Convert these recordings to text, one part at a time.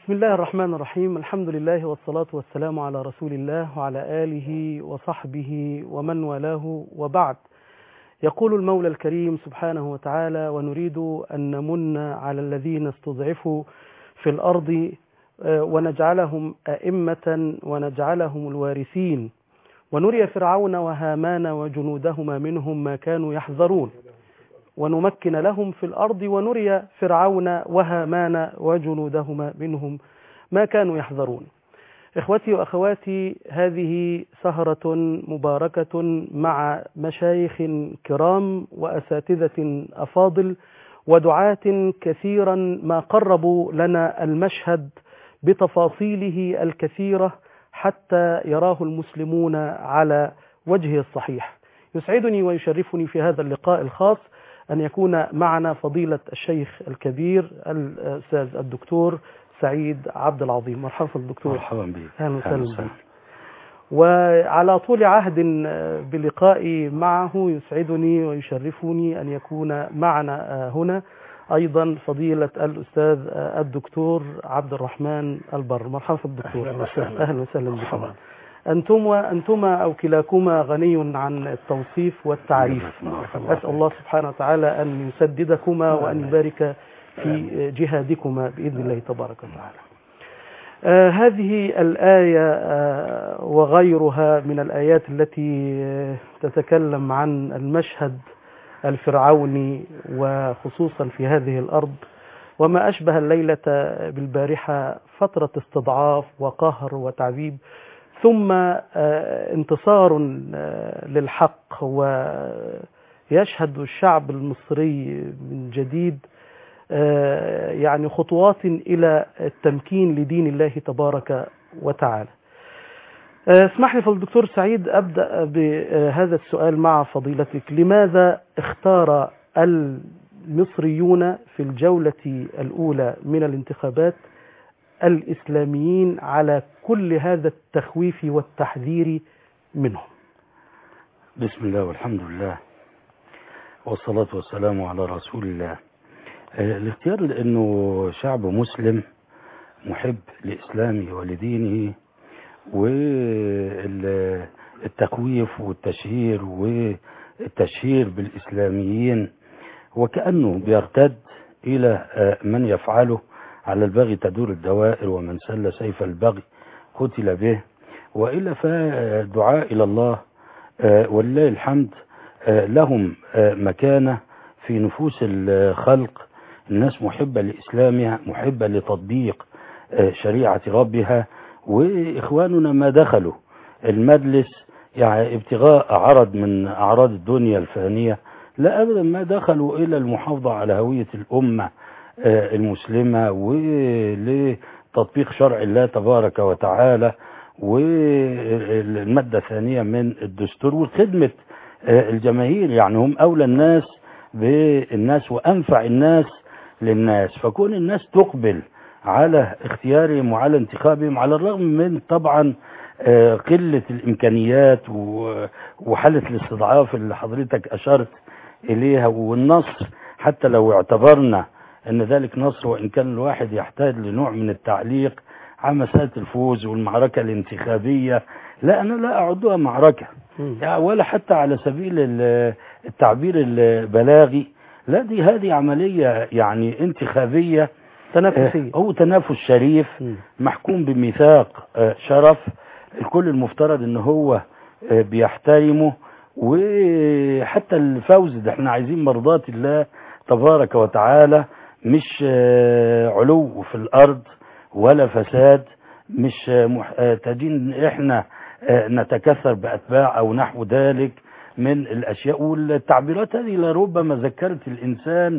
بسم الله الرحمن الرحيم الحمد لله والصلاة والسلام على رسول الله وعلى آله وصحبه ومن والاه وبعد يقول المولى الكريم سبحانه وتعالى ونريد أن نمن على الذين استضعفوا في الأرض آه، ونجعلهم أئمة ونجعلهم الوارثين ونري فرعون وهامان وجنودهما منهم ما كانوا يحذرون ونمكن لهم في الأرض ونري فرعون وهامان وجنودهما منهم ما كانوا يحذرون إخوتي وأخواتي هذه سهرة مباركة مع مشايخ كرام وأساتذة أفاضل ودعاة كثيرا ما قربوا لنا المشهد بتفاصيله الكثيرة حتى يراه المسلمون على وجهه الصحيح يسعدني ويشرفني في هذا اللقاء الخاص أن يكون معنا فضيلة الشيخ الكبير الأستاذ الدكتور سعيد عبد العظيم مرحبا الدكتور مرحبا بك أهلا وسهلا بك وعلى طول عهد بلقائي معه يسعدني ويشرفني أن يكون معنا هنا أيضا فضيلة الأستاذ الدكتور عبد الرحمن البر مرحبا الدكتور أهلا وسهلا. أهلا وسهلا بكم مرحبا. أنتم أنتما أو كلاكما غني عن التوصيف والتعريف مرحبا. أسأل الله سبحانه وتعالى أن يسددكما وأن يبارك في جهادكما بإذن الله تبارك وتعالى آه هذه الآية آه وغيرها من الآيات التي آه تتكلم عن المشهد الفرعوني وخصوصا في هذه الأرض وما أشبه الليلة بالبارحة فترة استضعاف وقهر وتعذيب ثم آه، انتصار آه، للحق ويشهد الشعب المصري من جديد آه، يعني خطوات إلى التمكين لدين الله تبارك وتعالى آه، اسمح لي فالدكتور سعيد أبدأ بهذا السؤال مع فضيلتك لماذا اختار المصريون في الجولة الأولى من الانتخابات الإسلاميين على كل هذا التخويف والتحذير منهم بسم الله والحمد لله والصلاة والسلام على رسول الله آه، الاختيار لأنه شعب مسلم محب لإسلامه ولدينه والتخويف والتشهير والتشهير بالإسلاميين وكأنه بيرتد إلى آه، من يفعله على البغي تدور الدوائر ومن سل سيف البغي قتل به وإلا فدعاء إلى الله آه، ولله الحمد آه، لهم آه، مكانة في نفوس الخلق الناس محبة لإسلامها محبة لتطبيق آه، شريعة ربها وإخواننا ما دخلوا المجلس يعني ابتغاء عرض من أعراض الدنيا الفانية لا أبدا ما دخلوا إلى المحافظة على هوية الأمة آه، المسلمة ولتطبيق شرع الله تبارك وتعالى والمادة الثانية من الدستور وخدمة آه، الجماهير يعني هم أولى الناس بالناس وأنفع الناس للناس فكون الناس تقبل على اختيارهم وعلى انتخابهم على الرغم من طبعا آه، قلة الإمكانيات و- وحالة الاستضعاف اللي حضرتك أشرت إليها والنصر حتى لو اعتبرنا أن ذلك نصر وإن كان الواحد يحتاج لنوع من التعليق على مسألة الفوز والمعركة الانتخابية لا أنا لا أعدها معركة يعني ولا حتى على سبيل ال- التعبير البلاغي لا دي هذه عملية يعني انتخابية تنافسية آه، هو تنافس شريف مم. محكوم بميثاق آه، شرف الكل المفترض ان هو آه، بيحترمه وحتى الفوز ده احنا عايزين مرضات الله تبارك وتعالى مش آه، علو في الارض ولا فساد مش آه، محتاجين احنا آه، نتكثر باتباع او نحو ذلك من الاشياء والتعبيرات هذه لربما ذكرت الانسان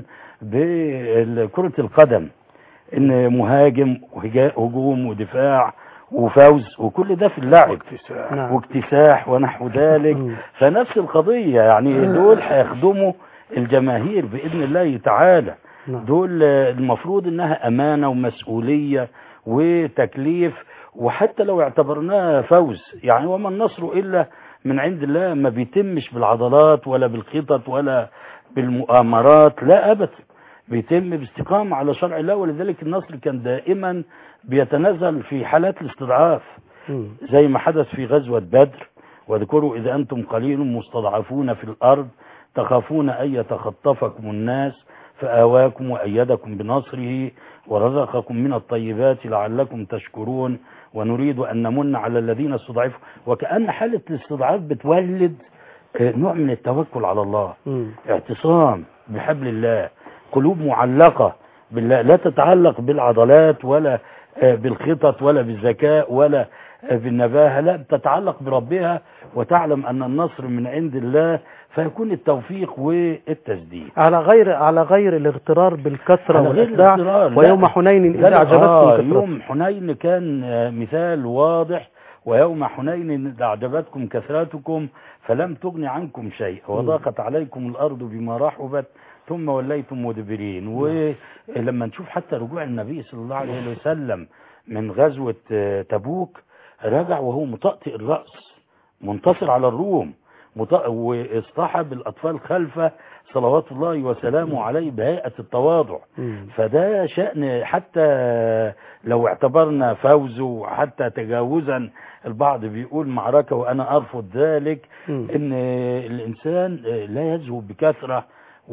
بكرة القدم ان مهاجم وهجا- هجوم ودفاع وفوز وكل ده في اللعب نعم واكتساح ونحو ذلك مم. فنفس القضية يعني دول هيخدموا الجماهير بإذن الله تعالى نعم. دول آه، المفروض انها امانة ومسؤولية وتكليف وحتى لو اعتبرناها فوز يعني وما النصر الا من عند الله ما بيتمش بالعضلات ولا بالخطط ولا بالمؤامرات لا ابدا بيتم باستقامة على شرع الله ولذلك النصر كان دائما بيتنزل في حالات الاستضعاف مم. زي ما حدث في غزوة بدر واذكروا إذا أنتم قليل مستضعفون في الأرض تخافون أن يتخطفكم الناس فآواكم وأيدكم بنصره ورزقكم من الطيبات لعلكم تشكرون ونريد أن نمن على الذين استضعفوا وكأن حالة الاستضعاف بتولد آه، نوع من التوكل على الله مم. اعتصام بحبل الله قلوب معلقة بالله لا تتعلق بالعضلات ولا آه، بالخطط ولا بالذكاء ولا آه، بالنباهة لا تتعلق بربها وتعلم أن النصر من عند الله فيكون التوفيق والتسديد على غير على غير الاغترار بالكثرة على غير والإخداع الاغترار، لا. ويوم حنين إذا لا، أعجبتكم آه كثرتكم يوم حنين كان آه، مثال واضح ويوم حنين إذا أعجبتكم كثرتكم فلم تغن عنكم شيء وضاقت عليكم الأرض بما رحبت ثم وليتم مدبرين ولما نشوف حتى رجوع النبي صلى الله عليه وسلم من غزوة آه، تبوك رجع وهو مطأطئ الرأس منتصر على الروم مط- واصطحب الأطفال خلفه صلوات الله وسلامه عليه بهيئة التواضع مم. فده شأن حتى لو اعتبرنا فوزه حتى تجاوزا البعض بيقول معركة وأنا أرفض ذلك مم. إن الإنسان لا يزهو بكثرة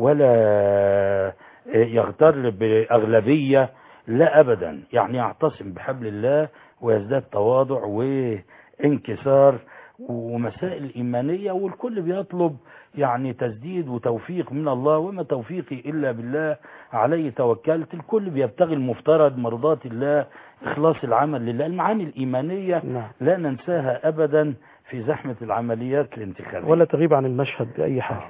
ولا يغتر بأغلبية لا أبدا يعني يعتصم بحبل الله ويزداد تواضع وانكسار ومسائل إيمانية والكل بيطلب يعني تسديد وتوفيق من الله وما توفيقي إلا بالله عليه توكلت الكل بيبتغي المفترض مرضات الله إخلاص العمل لله المعاني الإيمانية نعم لا ننساها أبدا في زحمة العمليات الانتخابية ولا تغيب عن المشهد بأي حال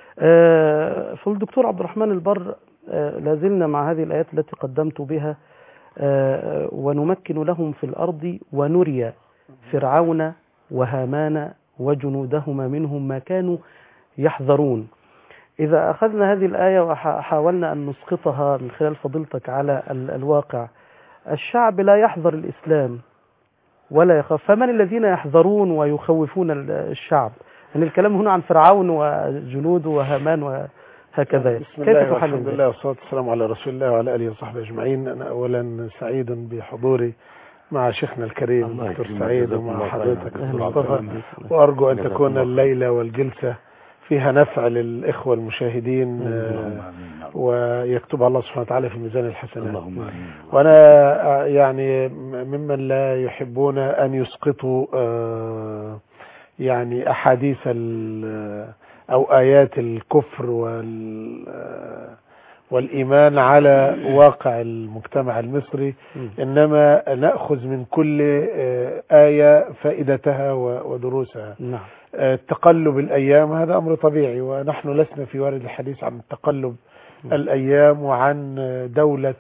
آه، فالدكتور عبد الرحمن البر آه، لازلنا مع هذه الآيات التي قدمت بها آه، ونمكن لهم في الأرض ونري فرعون وهامان وجنودهما منهم ما كانوا يحذرون إذا أخذنا هذه الآية وحاولنا أن نسقطها من خلال فضيلتك على ال- الواقع الشعب لا يحذر الإسلام ولا يخاف فمن الذين يحذرون ويخوفون ال- الشعب يعني الكلام هنا عن فرعون وجنوده وهامان وهكذا بسم كيف الله تحلل والحمد ذلك؟ لله والصلاة والسلام على رسول الله وعلى آله وصحبه أجمعين أنا أولا سعيد بحضوري مع شيخنا الكريم الله دكتور يكرمك، سعيد جزاكم ومع الله خيرا. حضرتك أهلا دكتور وسهلا مصطفى بك. وأرجو أن جزاكم تكون الله الليلة والجلسة فيها نفع للإخوة المشاهدين اللهم آه، آمين يا رب. ويكتب الله سبحانه وتعالى في ميزان الحسنات اللهم آمين وأنا آه، يعني ممن لا يحبون أن يسقطوا آه، يعني أحاديث ال- أو آيات الكفر وال آه، والإيمان على واقع المجتمع المصري مم. إنما نأخذ من كل آه، آية فائدتها و- ودروسها نعم آه، تقلب الأيام هذا أمر طبيعي ونحن لسنا في وارد الحديث عن تقلب مم. الأيام وعن آه، دولة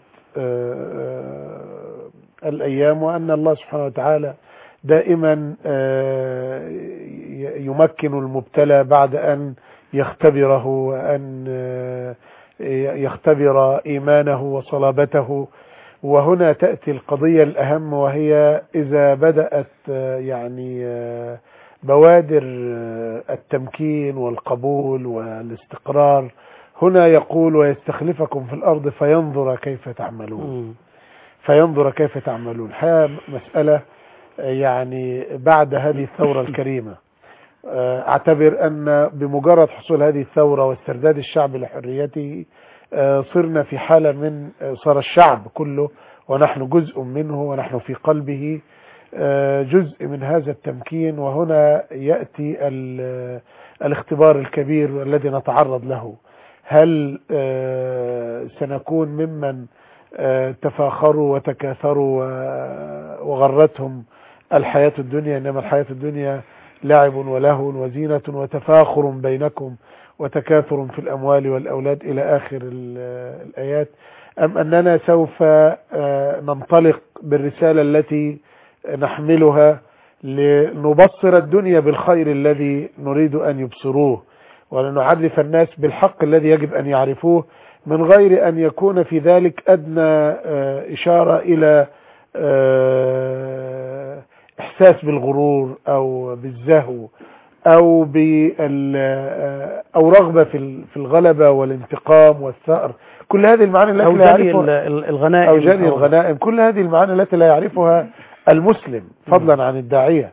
آه، آه، الأيام وأن الله سبحانه وتعالى دائما آه، ي- يمكن المبتلى بعد أن يختبره وأن آه، يختبر إيمانه وصلابته وهنا تأتي القضية الأهم وهي إذا بدأت آه، يعني آه، بوادر آه، التمكين والقبول والاستقرار هنا يقول ويستخلفكم في الأرض فينظر كيف تعملون مم. فينظر كيف تعملون الحقيقة مسألة آه، يعني بعد هذه الثورة الكريمة آه، اعتبر ان بمجرد حصول هذه الثورة واسترداد الشعب لحريته آه، صرنا في حالة من آه، صار الشعب كله ونحن جزء منه ونحن في قلبه آه، جزء من هذا التمكين وهنا يأتي ال- الاختبار الكبير الذي نتعرض له هل آه، سنكون ممن آه، تفاخروا وتكاثروا و- وغرتهم الحياة الدنيا إنما الحياة الدنيا لعب ولهو وزينة وتفاخر بينكم وتكاثر في الأموال والأولاد إلى آخر ال- الآيات أم أننا سوف آه، ننطلق بالرسالة التي نحملها لنبصر الدنيا بالخير الذي نريد أن يبصروه ولنعرف الناس بالحق الذي يجب أن يعرفوه من غير أن يكون في ذلك أدنى آه، إشارة إلى آه، إحساس بالغرور أو بالزهو او بال آه، او رغبه في ال- في الغلبه والانتقام والثأر كل هذه المعاني التي أو لا جري يعرفها ال- ال- الغنائم أو جري أو- الغنائم كل هذه المعاني التي لا يعرفها المسلم فضلا عن الداعية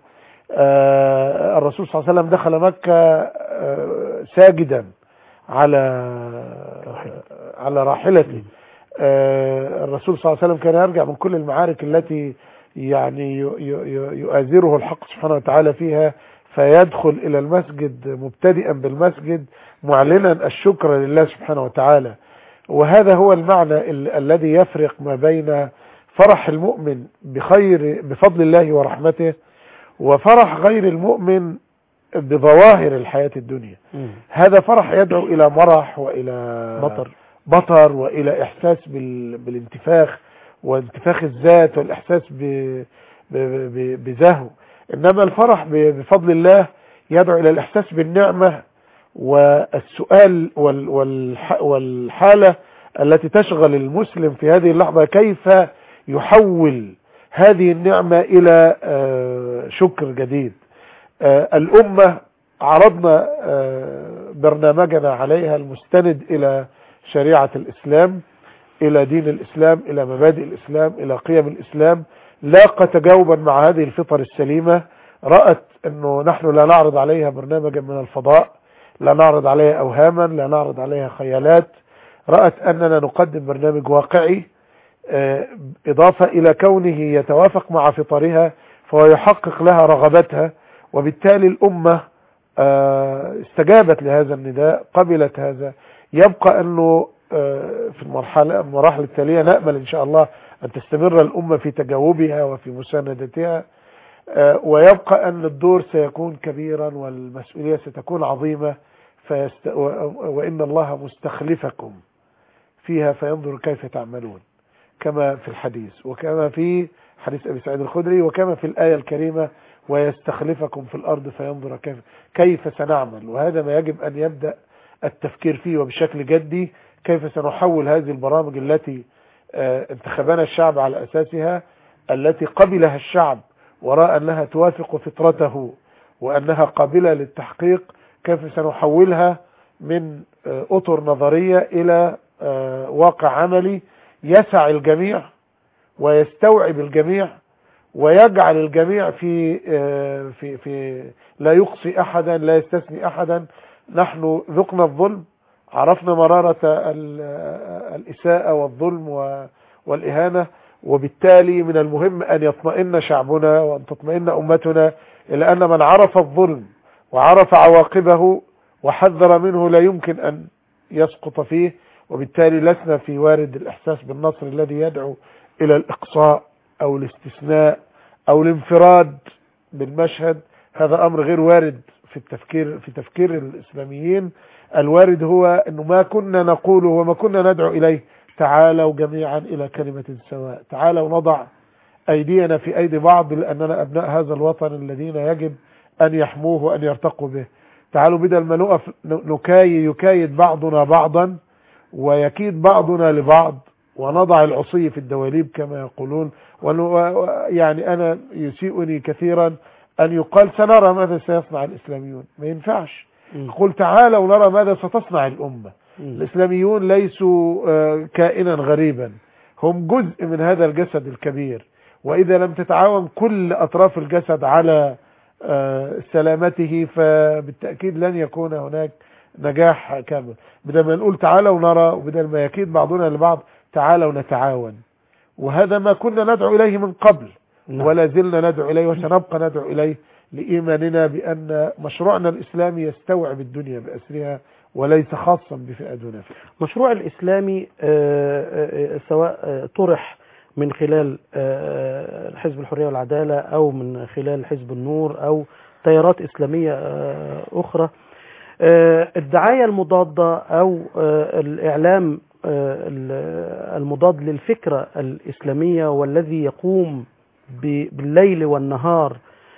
آه، الرسول صلى الله عليه وسلم دخل مكة آه، ساجدا على على راحلته آه، الرسول صلى الله عليه وسلم كان يرجع من كل المعارك التي يعني ي- ي- يؤازره الحق سبحانه وتعالى فيها فيدخل إلى المسجد مبتدئا بالمسجد معلنا الشكر لله سبحانه وتعالى وهذا هو المعنى ال- الذي يفرق ما بين فرح المؤمن بخير بفضل الله ورحمته وفرح غير المؤمن بظواهر الحياة الدنيا مم. هذا فرح يدعو إلى مرح وإلى بطر بطر وإلى إحساس بال... بالانتفاخ وانتفاخ الذات والإحساس ب... ب... ب... بزهو إنما الفرح ب... بفضل الله يدعو إلى الإحساس بالنعمة والسؤال وال... والح... والحالة التي تشغل المسلم في هذه اللحظة كيف يحول هذه النعمة إلى آه، شكر جديد آه، الأمة عرضنا آه، برنامجنا عليها المستند إلى شريعة الإسلام إلى دين الإسلام إلى مبادئ الإسلام إلى قيم الإسلام لاقى تجاوبا مع هذه الفطر السليمة رأت أنه نحن لا نعرض عليها برنامجا من الفضاء لا نعرض عليها أوهاما لا نعرض عليها خيالات رأت أننا نقدم برنامج واقعي آه، إضافة إلى كونه يتوافق مع فطرها فهو يحقق لها رغبتها وبالتالي الأمة آه، استجابت لهذا النداء قبلت هذا يبقى أنه آه، في المرحلة المراحل التالية نأمل إن شاء الله أن تستمر الأمة في تجاوبها وفي مساندتها آه، ويبقى أن الدور سيكون كبيرا والمسؤولية ستكون عظيمة فيست... و... وإن الله مستخلفكم فيها فينظر كيف تعملون كما في الحديث وكما في حديث أبي سعيد الخدري وكما في الآية الكريمة ويستخلفكم في الأرض فينظر كيف كيف سنعمل وهذا ما يجب أن يبدأ التفكير فيه وبشكل جدي كيف سنحول هذه البرامج التي آه، انتخبنا الشعب على أساسها التي قبلها الشعب وراء أنها توافق فطرته وأنها قابلة للتحقيق كيف سنحولها من آه، أطر نظرية إلى آه، واقع عملي يسع الجميع ويستوعب الجميع ويجعل الجميع في آه، في في لا يقصي احدا لا يستثني احدا نحن ذقنا الظلم عرفنا مرارة ال- آه، الإساءة والظلم و- والإهانة وبالتالي من المهم أن يطمئن شعبنا وأن تطمئن أمتنا إلى أن من عرف الظلم وعرف عواقبه وحذر منه لا يمكن أن يسقط فيه وبالتالي لسنا في وارد الإحساس بالنصر الذي يدعو إلى الإقصاء أو الاستثناء أو الانفراد بالمشهد هذا أمر غير وارد في التفكير في تفكير الإسلاميين الوارد هو أنه ما كنا نقوله وما كنا ندعو إليه تعالوا جميعا إلى كلمة سواء تعالوا نضع أيدينا في أيدي بعض لأننا أبناء هذا الوطن الذين يجب أن يحموه وأن يرتقوا به تعالوا بدل ما نقف نكاي يكايد بعضنا بعضا ويكيد بعضنا لبعض ونضع العصي في الدواليب كما يقولون ون- و- و- يعني أنا يسيئني كثيرا أن يقال سنرى ماذا سيصنع الإسلاميون ما ينفعش مم. قل تعالوا نرى ماذا ستصنع الأمة مم. الإسلاميون ليسوا آه، كائنا غريبا هم جزء من هذا الجسد الكبير وإذا لم تتعاون كل أطراف الجسد على آه، سلامته فبالتأكيد لن يكون هناك نجاح كامل بدل ما نقول تعالوا نرى وبدل ما يكيد بعضنا لبعض تعالوا نتعاون وهذا ما كنا ندعو إليه من قبل نعم. ولا زلنا ندعو إليه وسنبقى ندعو إليه لإيماننا بأن مشروعنا الإسلامي يستوعب الدنيا بأسرها وليس خاصا بفئة دون فئة مشروع الإسلامي آه، آه، آه، سواء آه، طرح من خلال آه، حزب الحرية والعدالة أو من خلال حزب النور أو تيارات إسلامية آه، أخرى آه، الدعاية المضادة أو آه، الإعلام آه، ال- المضاد للفكرة الإسلامية والذي يقوم ب- بالليل والنهار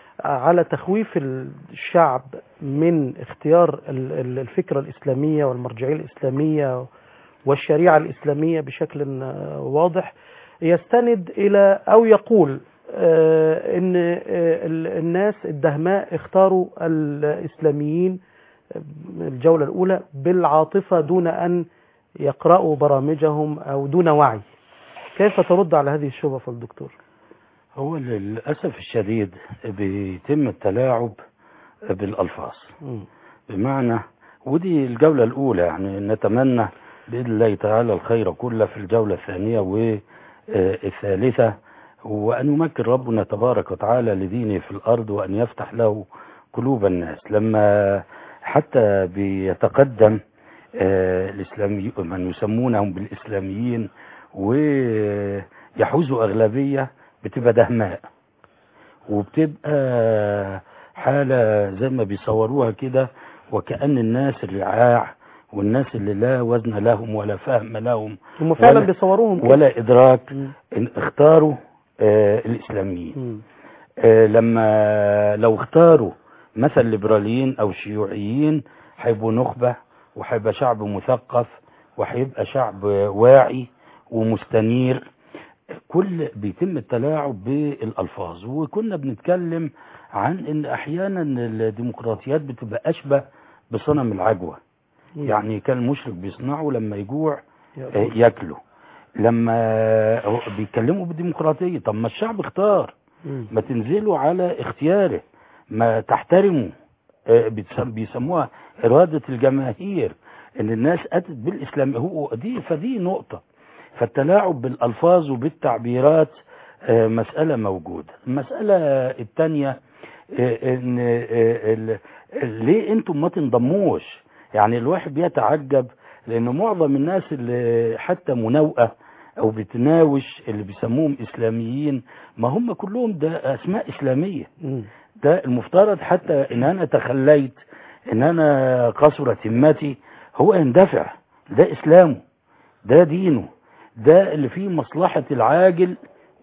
على تخويف الشعب من اختيار ال- ال- الفكرة الإسلامية والمرجعية الإسلامية والشريعة الإسلامية بشكل آه، واضح يستند إلى أو يقول آه، ان آه، ال- الناس الدهماء اختاروا الاسلاميين الجولة الاولى بالعاطفة دون ان يقرأوا برامجهم او دون وعي كيف ترد على هذه الشبهة فضل الدكتور هو للأسف الشديد بيتم التلاعب بالألفاظ مم. بمعنى ودي الجولة الأولى يعني نتمنى بإذن الله تعالى الخير كله في الجولة الثانية والثالثة وأن يمكن ربنا تبارك وتعالى لدينه في الأرض وأن يفتح له قلوب الناس لما حتى بيتقدم آه، الإسلامي من يسمونهم بالإسلاميين ويحوزوا أغلبية بتبقى دهماء وبتبقى حالة زي ما بيصوروها كده وكأن الناس الرعاع والناس اللي لا وزن لهم ولا فهم لهم هم فعلا ولا- بيصوروهم كده. ولا إدراك مم. إن اختاروا آه، الإسلاميين مم. آه، لما لو اختاروا مثلا ليبراليين أو شيوعيين هيبقوا نخبة وهيبقى شعب مثقف وهيبقى شعب واعي ومستنير كل بيتم التلاعب بالألفاظ وكنا بنتكلم عن ان احيانا الديمقراطيات بتبقى اشبه بصنم العجوه مم. يعني كان المشرك بيصنعه لما يجوع يا آه، ياكله لما هو بيتكلموا بالديمقراطيه طب ما الشعب اختار مم. ما تنزلوا على اختياره ما تحترموا آه، بتسم- بيسموها إرادة الجماهير إن الناس أتت بالإسلام هو دي فدي نقطة فالتلاعب بالألفاظ وبالتعبيرات آه، مسألة موجودة المسألة الثانية آه، إن آه، ال- ال- ليه أنتم ما تنضموش يعني الواحد بيتعجب لأن معظم الناس اللي حتى مناوئة أو بتناوش اللي بيسموهم إسلاميين ما هم كلهم ده أسماء إسلامية مم. ده المفترض حتى ان انا تخليت ان انا قصرت همتي هو يندفع ده اسلامه ده دينه ده اللي فيه مصلحة العاجل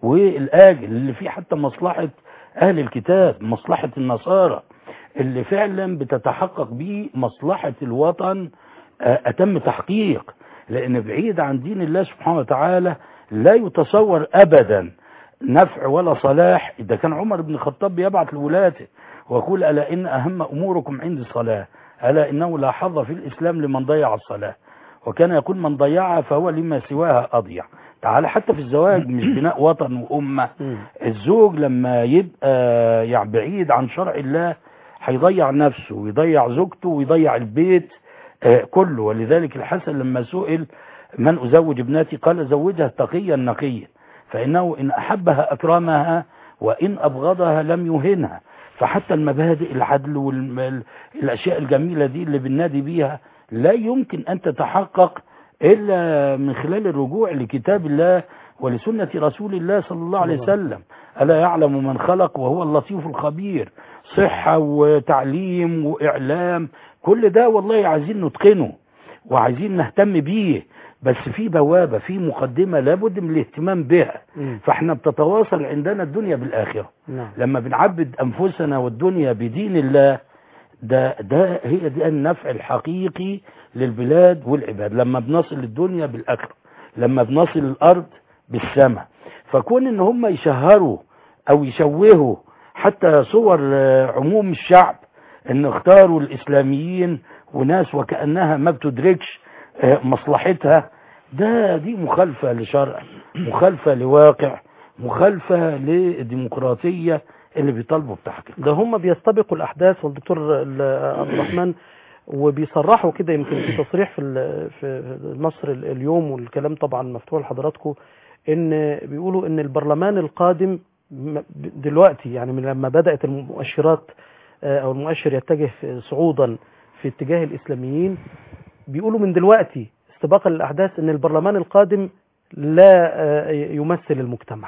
والآجل اللي فيه حتى مصلحة أهل الكتاب مصلحة النصارى اللي فعلا بتتحقق بيه مصلحة الوطن آه، أتم تحقيق لأن بعيد عن دين الله سبحانه وتعالى لا يتصور أبدا نفع ولا صلاح ده كان عمر بن الخطاب بيبعث لولاته ويقول ألا إن أهم أموركم عندي الصلاة ألا إنه لا حظ في الإسلام لمن ضيع الصلاة وكان يقول من ضيعها فهو لما سواها أضيع تعالى حتى في الزواج مش بناء وطن وأمة مم. الزوج لما يبقى يعني بعيد عن شرع الله هيضيع نفسه ويضيع زوجته ويضيع البيت آه، كله ولذلك الحسن لما سئل من أزوج ابنتي قال زوجها تقيا نقيا فإنه إن أحبها أكرمها وإن أبغضها لم يهنها فحتى المبادئ العدل والأشياء الجميلة دي اللي بننادي بيها لا يمكن أن تتحقق إلا من خلال الرجوع لكتاب الله ولسنة رسول الله صلى الله عليه وسلم ألا يعلم من خلق وهو اللطيف الخبير صحة وتعليم وإعلام كل ده والله عايزين نتقنه وعايزين نهتم بيه بس في بوابة في مقدمة لابد من الاهتمام بها مم. فاحنا بتتواصل عندنا الدنيا بالآخرة نعم لما بنعبد أنفسنا والدنيا بدين الله ده ده هي ده النفع الحقيقي للبلاد والعباد لما بنصل الدنيا بالآخرة لما بنصل الأرض بالسماء فكون ان هم يشهروا او يشوهوا حتى صور آه، عموم الشعب ان اختاروا الاسلاميين وناس وكأنها ما بتدركش آه، مصلحتها ده دي مخالفة لشرع مخالفة لواقع مخالفة للديمقراطية اللي بيطالبوا بتحقيق ده هم بيستبقوا الاحداث والدكتور ال- عبد الرحمن وبيصرحوا كده يمكن في تصريح في ال- في مصر ال- اليوم والكلام طبعا مفتوح لحضراتكم ان بيقولوا ان البرلمان القادم م- دلوقتي يعني من لما بدات المؤشرات آه، او المؤشر يتجه في- صعودا في اتجاه الاسلاميين بيقولوا من دلوقتي استباقا للاحداث ان البرلمان القادم لا آه، يمثل المجتمع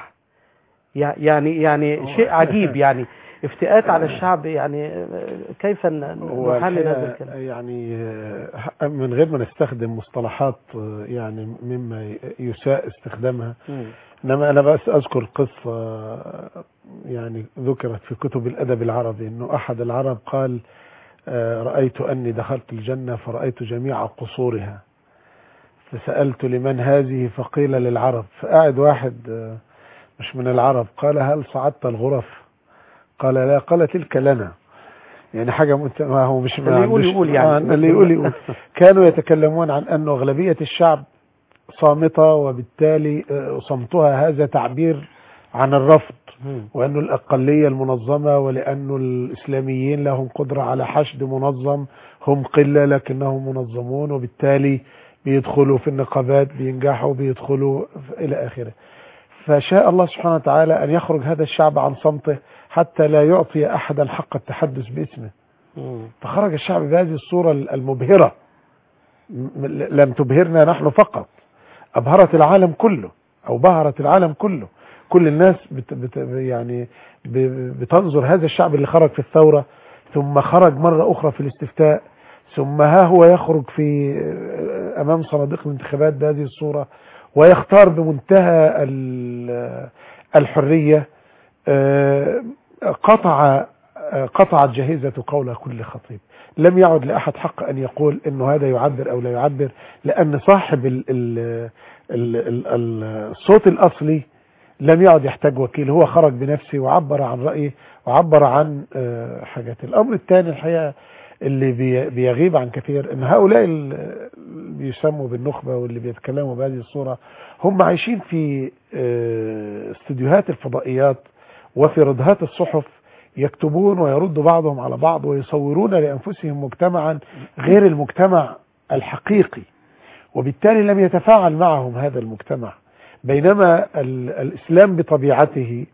يع- يعني يعني شيء عجيب يعني افتئات على الشعب يعني آه، كيف ن- هو نحلل هذا الحقيقة الكلام يعني آه، من غير ما نستخدم مصطلحات آه، يعني مما يساء استخدامها مم. انما انا بس اذكر قصه آه، يعني ذكرت في كتب الادب العربي انه احد العرب قال آه، رايت اني دخلت الجنه فرايت جميع قصورها فسالت لمن هذه فقيل للعرب فقاعد واحد آه، مش من العرب قال هل صعدت الغرف قال لا قال تلك لنا يعني حاجة مت... ما هو مش اللي يقول عندوش- يقول يعني. آه، اللي يقول يقول كانوا يتكلمون عن أن أغلبية الشعب صامتة وبالتالي آه، صمتها هذا تعبير عن الرفض مم. وأن الأقلية المنظمة ولأن الإسلاميين لهم قدرة على حشد منظم هم قلة لكنهم منظمون وبالتالي بيدخلوا في النقابات بينجحوا بيدخلوا في- إلى آخره فشاء الله سبحانه وتعالى أن يخرج هذا الشعب عن صمته حتى لا يعطي أحدا حق التحدث باسمه مم. فخرج الشعب بهذه الصورة المبهرة م- لم تبهرنا نحن فقط أبهرت العالم كله أو بهرت العالم كله كل الناس بت بت يعني ب- بتنظر هذا الشعب اللي خرج في الثورة ثم خرج مرة أخرى في الاستفتاء ثم ها هو يخرج في أمام صناديق الانتخابات بهذه الصورة ويختار بمنتهى ال- الحرية آه، قطع آه، قطعت جهيزة قول كل خطيب لم يعد لأحد حق أن يقول أنه هذا يعبر أو لا يعبر لأن صاحب ال ال ال ال ال الصوت الأصلي لم يعد يحتاج وكيل هو خرج بنفسه وعبر عن رأيه وعبر عن آه، حاجات الأمر الثاني الحقيقة اللي بي- بيغيب عن كثير ان هؤلاء ال- اللي بيسموا بالنخبة واللي بيتكلموا بهذه الصورة هم عايشين في آه، استديوهات الفضائيات وفي ردهات الصحف يكتبون ويردوا بعضهم على بعض ويصورون لأنفسهم مجتمعا غير المجتمع الحقيقي وبالتالي لم يتفاعل معهم هذا المجتمع بينما ال- الإسلام بطبيعته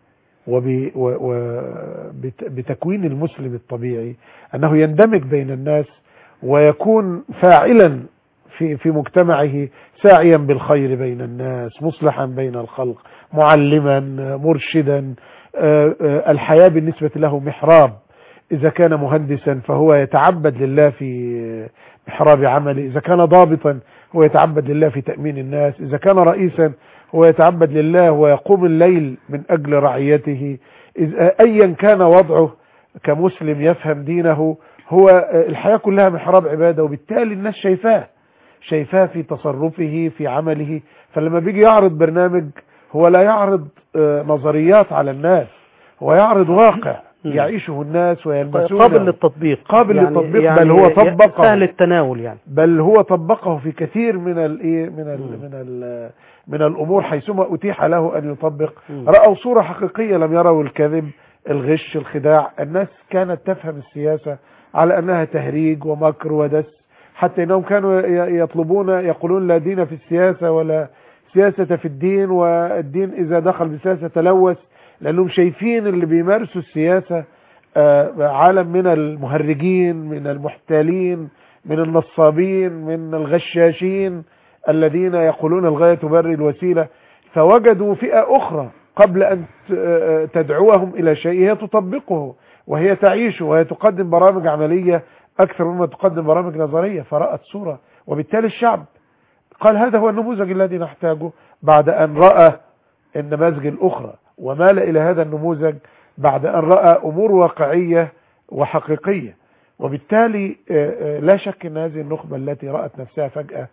وبتكوين المسلم الطبيعي أنه يندمج بين الناس ويكون فاعلا في في مجتمعه ساعيا بالخير بين الناس مصلحا بين الخلق معلما مرشدا آه، آه، الحياة بالنسبة له محراب إذا كان مهندسا فهو يتعبد لله في محراب عمله إذا كان ضابطا هو يتعبد لله في تأمين الناس إذا كان رئيسا هو يتعبد لله ويقوم الليل من أجل رعيته إذ- أيا كان وضعه كمسلم يفهم دينه هو آه، الحياة كلها محراب عبادة وبالتالي الناس شايفاه شايفاه في تصرفه في عمله فلما بيجي يعرض برنامج هو لا يعرض آه، نظريات على الناس هو يعرض واقع مم. يعيشه الناس ويلمسونه قابل للتطبيق قابل يعني للتطبيق، بل هو ي- طبقه. سهل التناول يعني بل هو طبقه في كثير من الايه من ال مم. من ال من الامور حيثما اتيح له ان يطبق مم. راوا صوره حقيقيه لم يروا الكذب الغش الخداع الناس كانت تفهم السياسه على انها تهريج ومكر ودس حتى انهم كانوا ي- يطلبون يقولون لا دين في السياسه ولا سياسه في الدين والدين اذا دخل بالسياسه تلوث لانهم شايفين اللي بيمارسوا السياسه آه، عالم من المهرجين من المحتالين من النصابين من الغشاشين الذين يقولون الغاية تبرر الوسيلة فوجدوا فئة أخرى قبل أن ت- آه، تدعوهم إلى شيء هي تطبقه وهي تعيشه وهي تقدم برامج عملية أكثر مما تقدم برامج نظرية فرأت صورة وبالتالي الشعب قال هذا هو النموذج الذي نحتاجه بعد أن رأى النماذج الأخرى ومال إلى هذا النموذج بعد أن رأى أمور واقعية وحقيقية وبالتالي آه، آه، لا شك أن هذه النخبة التي رأت نفسها فجأة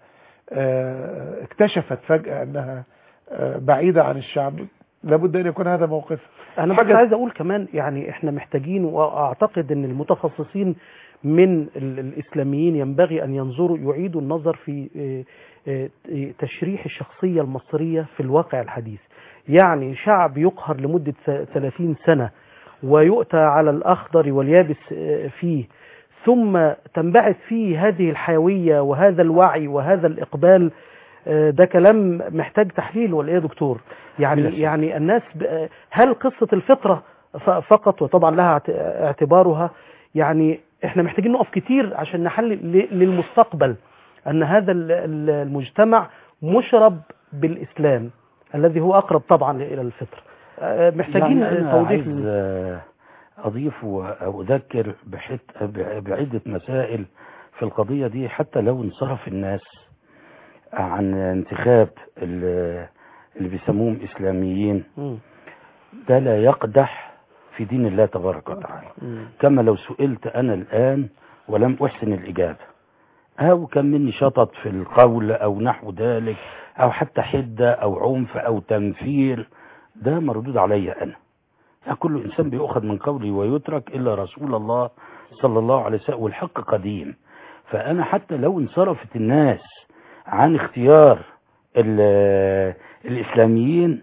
آه، اكتشفت فجأة أنها آه، بعيدة عن الشعب لابد أن يكون هذا موقف انا بس حاجة- عايز اقول كمان يعني احنا محتاجين واعتقد ان المتخصصين من ال- الاسلاميين ينبغي ان ينظروا يعيدوا النظر في آه، آه، تشريح الشخصيه المصريه في الواقع الحديث يعني شعب يقهر لمده س- 30 سنه ويؤتى على الاخضر واليابس آه، فيه ثم تنبعث فيه هذه الحيويه وهذا الوعي وهذا الاقبال آه، ده كلام محتاج تحليل ولا ايه يا دكتور يعني بلا شك. يعني الناس ب- هل قصة الفطرة ف- فقط وطبعا لها اعت- اعتبارها يعني احنا محتاجين نقف كتير عشان نحلل ل- للمستقبل ان هذا ال- ال- المجتمع مشرب بالاسلام الذي هو اقرب طبعا الى الفطر آه، محتاجين يعني أنا توضيح عايز لل- آه، أضيف وأذكر بحت ب- بعدة مسائل في القضية دي حتى لو انصرف الناس عن انتخاب ال- اللي بيسموهم إسلاميين مم. ده لا يقدح في دين الله تبارك وتعالى مم. كما لو سئلت أنا الآن ولم أحسن الإجابة أو كان مني شطط في القول أو نحو ذلك أو حتى حدة أو عنف أو تنفير ده مردود عليا انا يعني كل انسان بيؤخذ من قولي ويترك الا رسول الله صلى الله عليه وسلم والحق قديم فانا حتى لو انصرفت الناس عن اختيار ال- الاسلاميين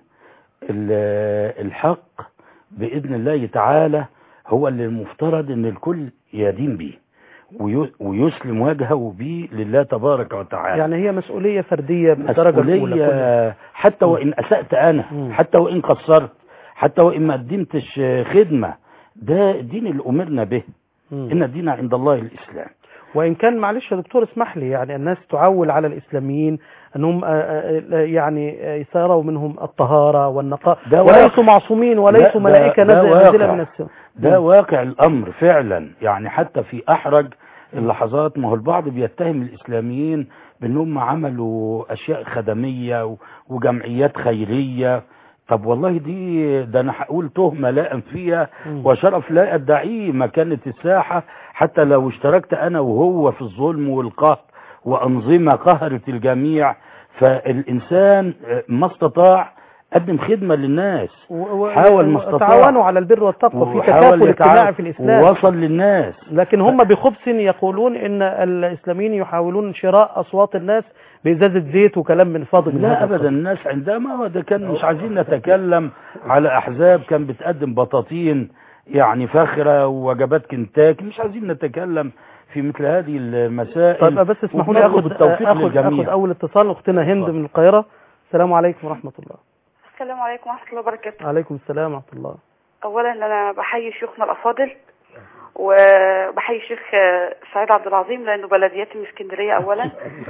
ال- الحق باذن الله تعالى هو اللي المفترض ان الكل يدين به وي- ويسلم وجهه به لله تبارك وتعالى يعني هي مسؤولية فردية من الدرجة الأولى كلها. مسؤولية حتى وإن أسأت أنا مم. حتى وإن قصرت حتى وإن ما قدمتش خدمة ده الدين اللي أمرنا به مم. إن الدين عند الله الإسلام وإن كان معلش يا دكتور اسمح لي يعني الناس تعول على الإسلاميين أنهم آه، آه، آه، يعني آه، يسيروا منهم الطهارة والنقاء ده وليسوا واقع. معصومين وليسوا ده- ملائكة ده نزل- واقع. نازلة من السماء ده واقع الأمر فعلا يعني حتى في أحرج اللحظات ما هو البعض بيتهم الإسلاميين بأنهم عملوا أشياء خدمية و- وجمعيات خيرية طب والله دي ده أنا هقول تهمة لا فيها مم. وشرف لا أدعيه ما كانت الساحة حتى لو اشتركت أنا وهو في الظلم والقهر وأنظمة قهرت الجميع فالإنسان ما استطاع قدم خدمة للناس و- و- حاول ما استطاع. تعاونوا على البر والتقوى في وحاول تكافل يتعاون اجتماعي في الإسلام ووصل للناس لكن هم بخبث يقولون ان الاسلاميين يحاولون شراء اصوات الناس بازازه زيت وكلام من فاضل من لا هذا ابدا القبيل. الناس عندما هو ده كان مش عايزين نتكلم على احزاب كان بتقدم بطاطين يعني فاخره ووجبات كنتاكي مش عايزين نتكلم في مثل هذه المسائل طيب بس اسمحوا لي وبنطلب اخد التوفيق اخد للجميع. اخد اول اتصال اختنا هند اتفضل. من القاهره السلام عليكم ورحمه الله السلام عليكم ورحمة الله وبركاته عليكم السلام ورحمه الله أولا أنا بحيي شيوخنا الأفاضل وبحيي الشيخ سعيد عبد العظيم لأنه بلدياتي من اسكندرية أولا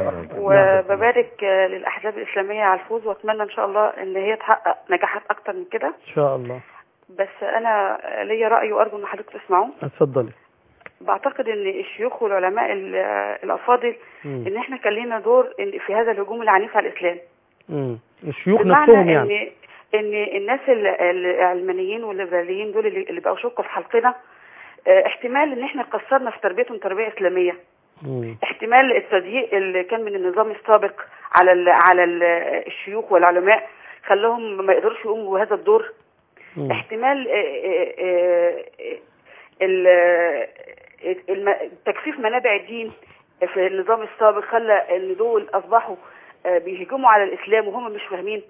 وببارك للأحزاب الإسلامية على الفوز وأتمنى إن شاء الله إن هي تحقق نجاحات أكتر من كده ان شاء الله بس أنا ليا رأي وأرجو إن حضرتك تسمعوه اتفضلي بعتقد إن الشيوخ والعلماء ال- الأفاضل مم. إن إحنا كان لنا دور إن- في هذا الهجوم العنيف على الإسلام مم. الشيوخ بمعنى نفسهم يعني ان ان الناس ال- العلمانيين والليبراليين دول اللي اللي بقوا شقوا في حلقنا اه، احتمال ان احنا قصرنا في تربيتهم تربيه اسلاميه مم. احتمال التضييق اللي كان من النظام السابق على ال على ال الشيوخ والعلماء خلاهم ما يقدروش يقوموا بهذا الدور مم. احتمال اه، اه، اه، ال- اه، الم- تكثيف منابع الدين في النظام السابق خلى ان دول اصبحوا اه، بيهجموا على الاسلام وهم مش فاهمين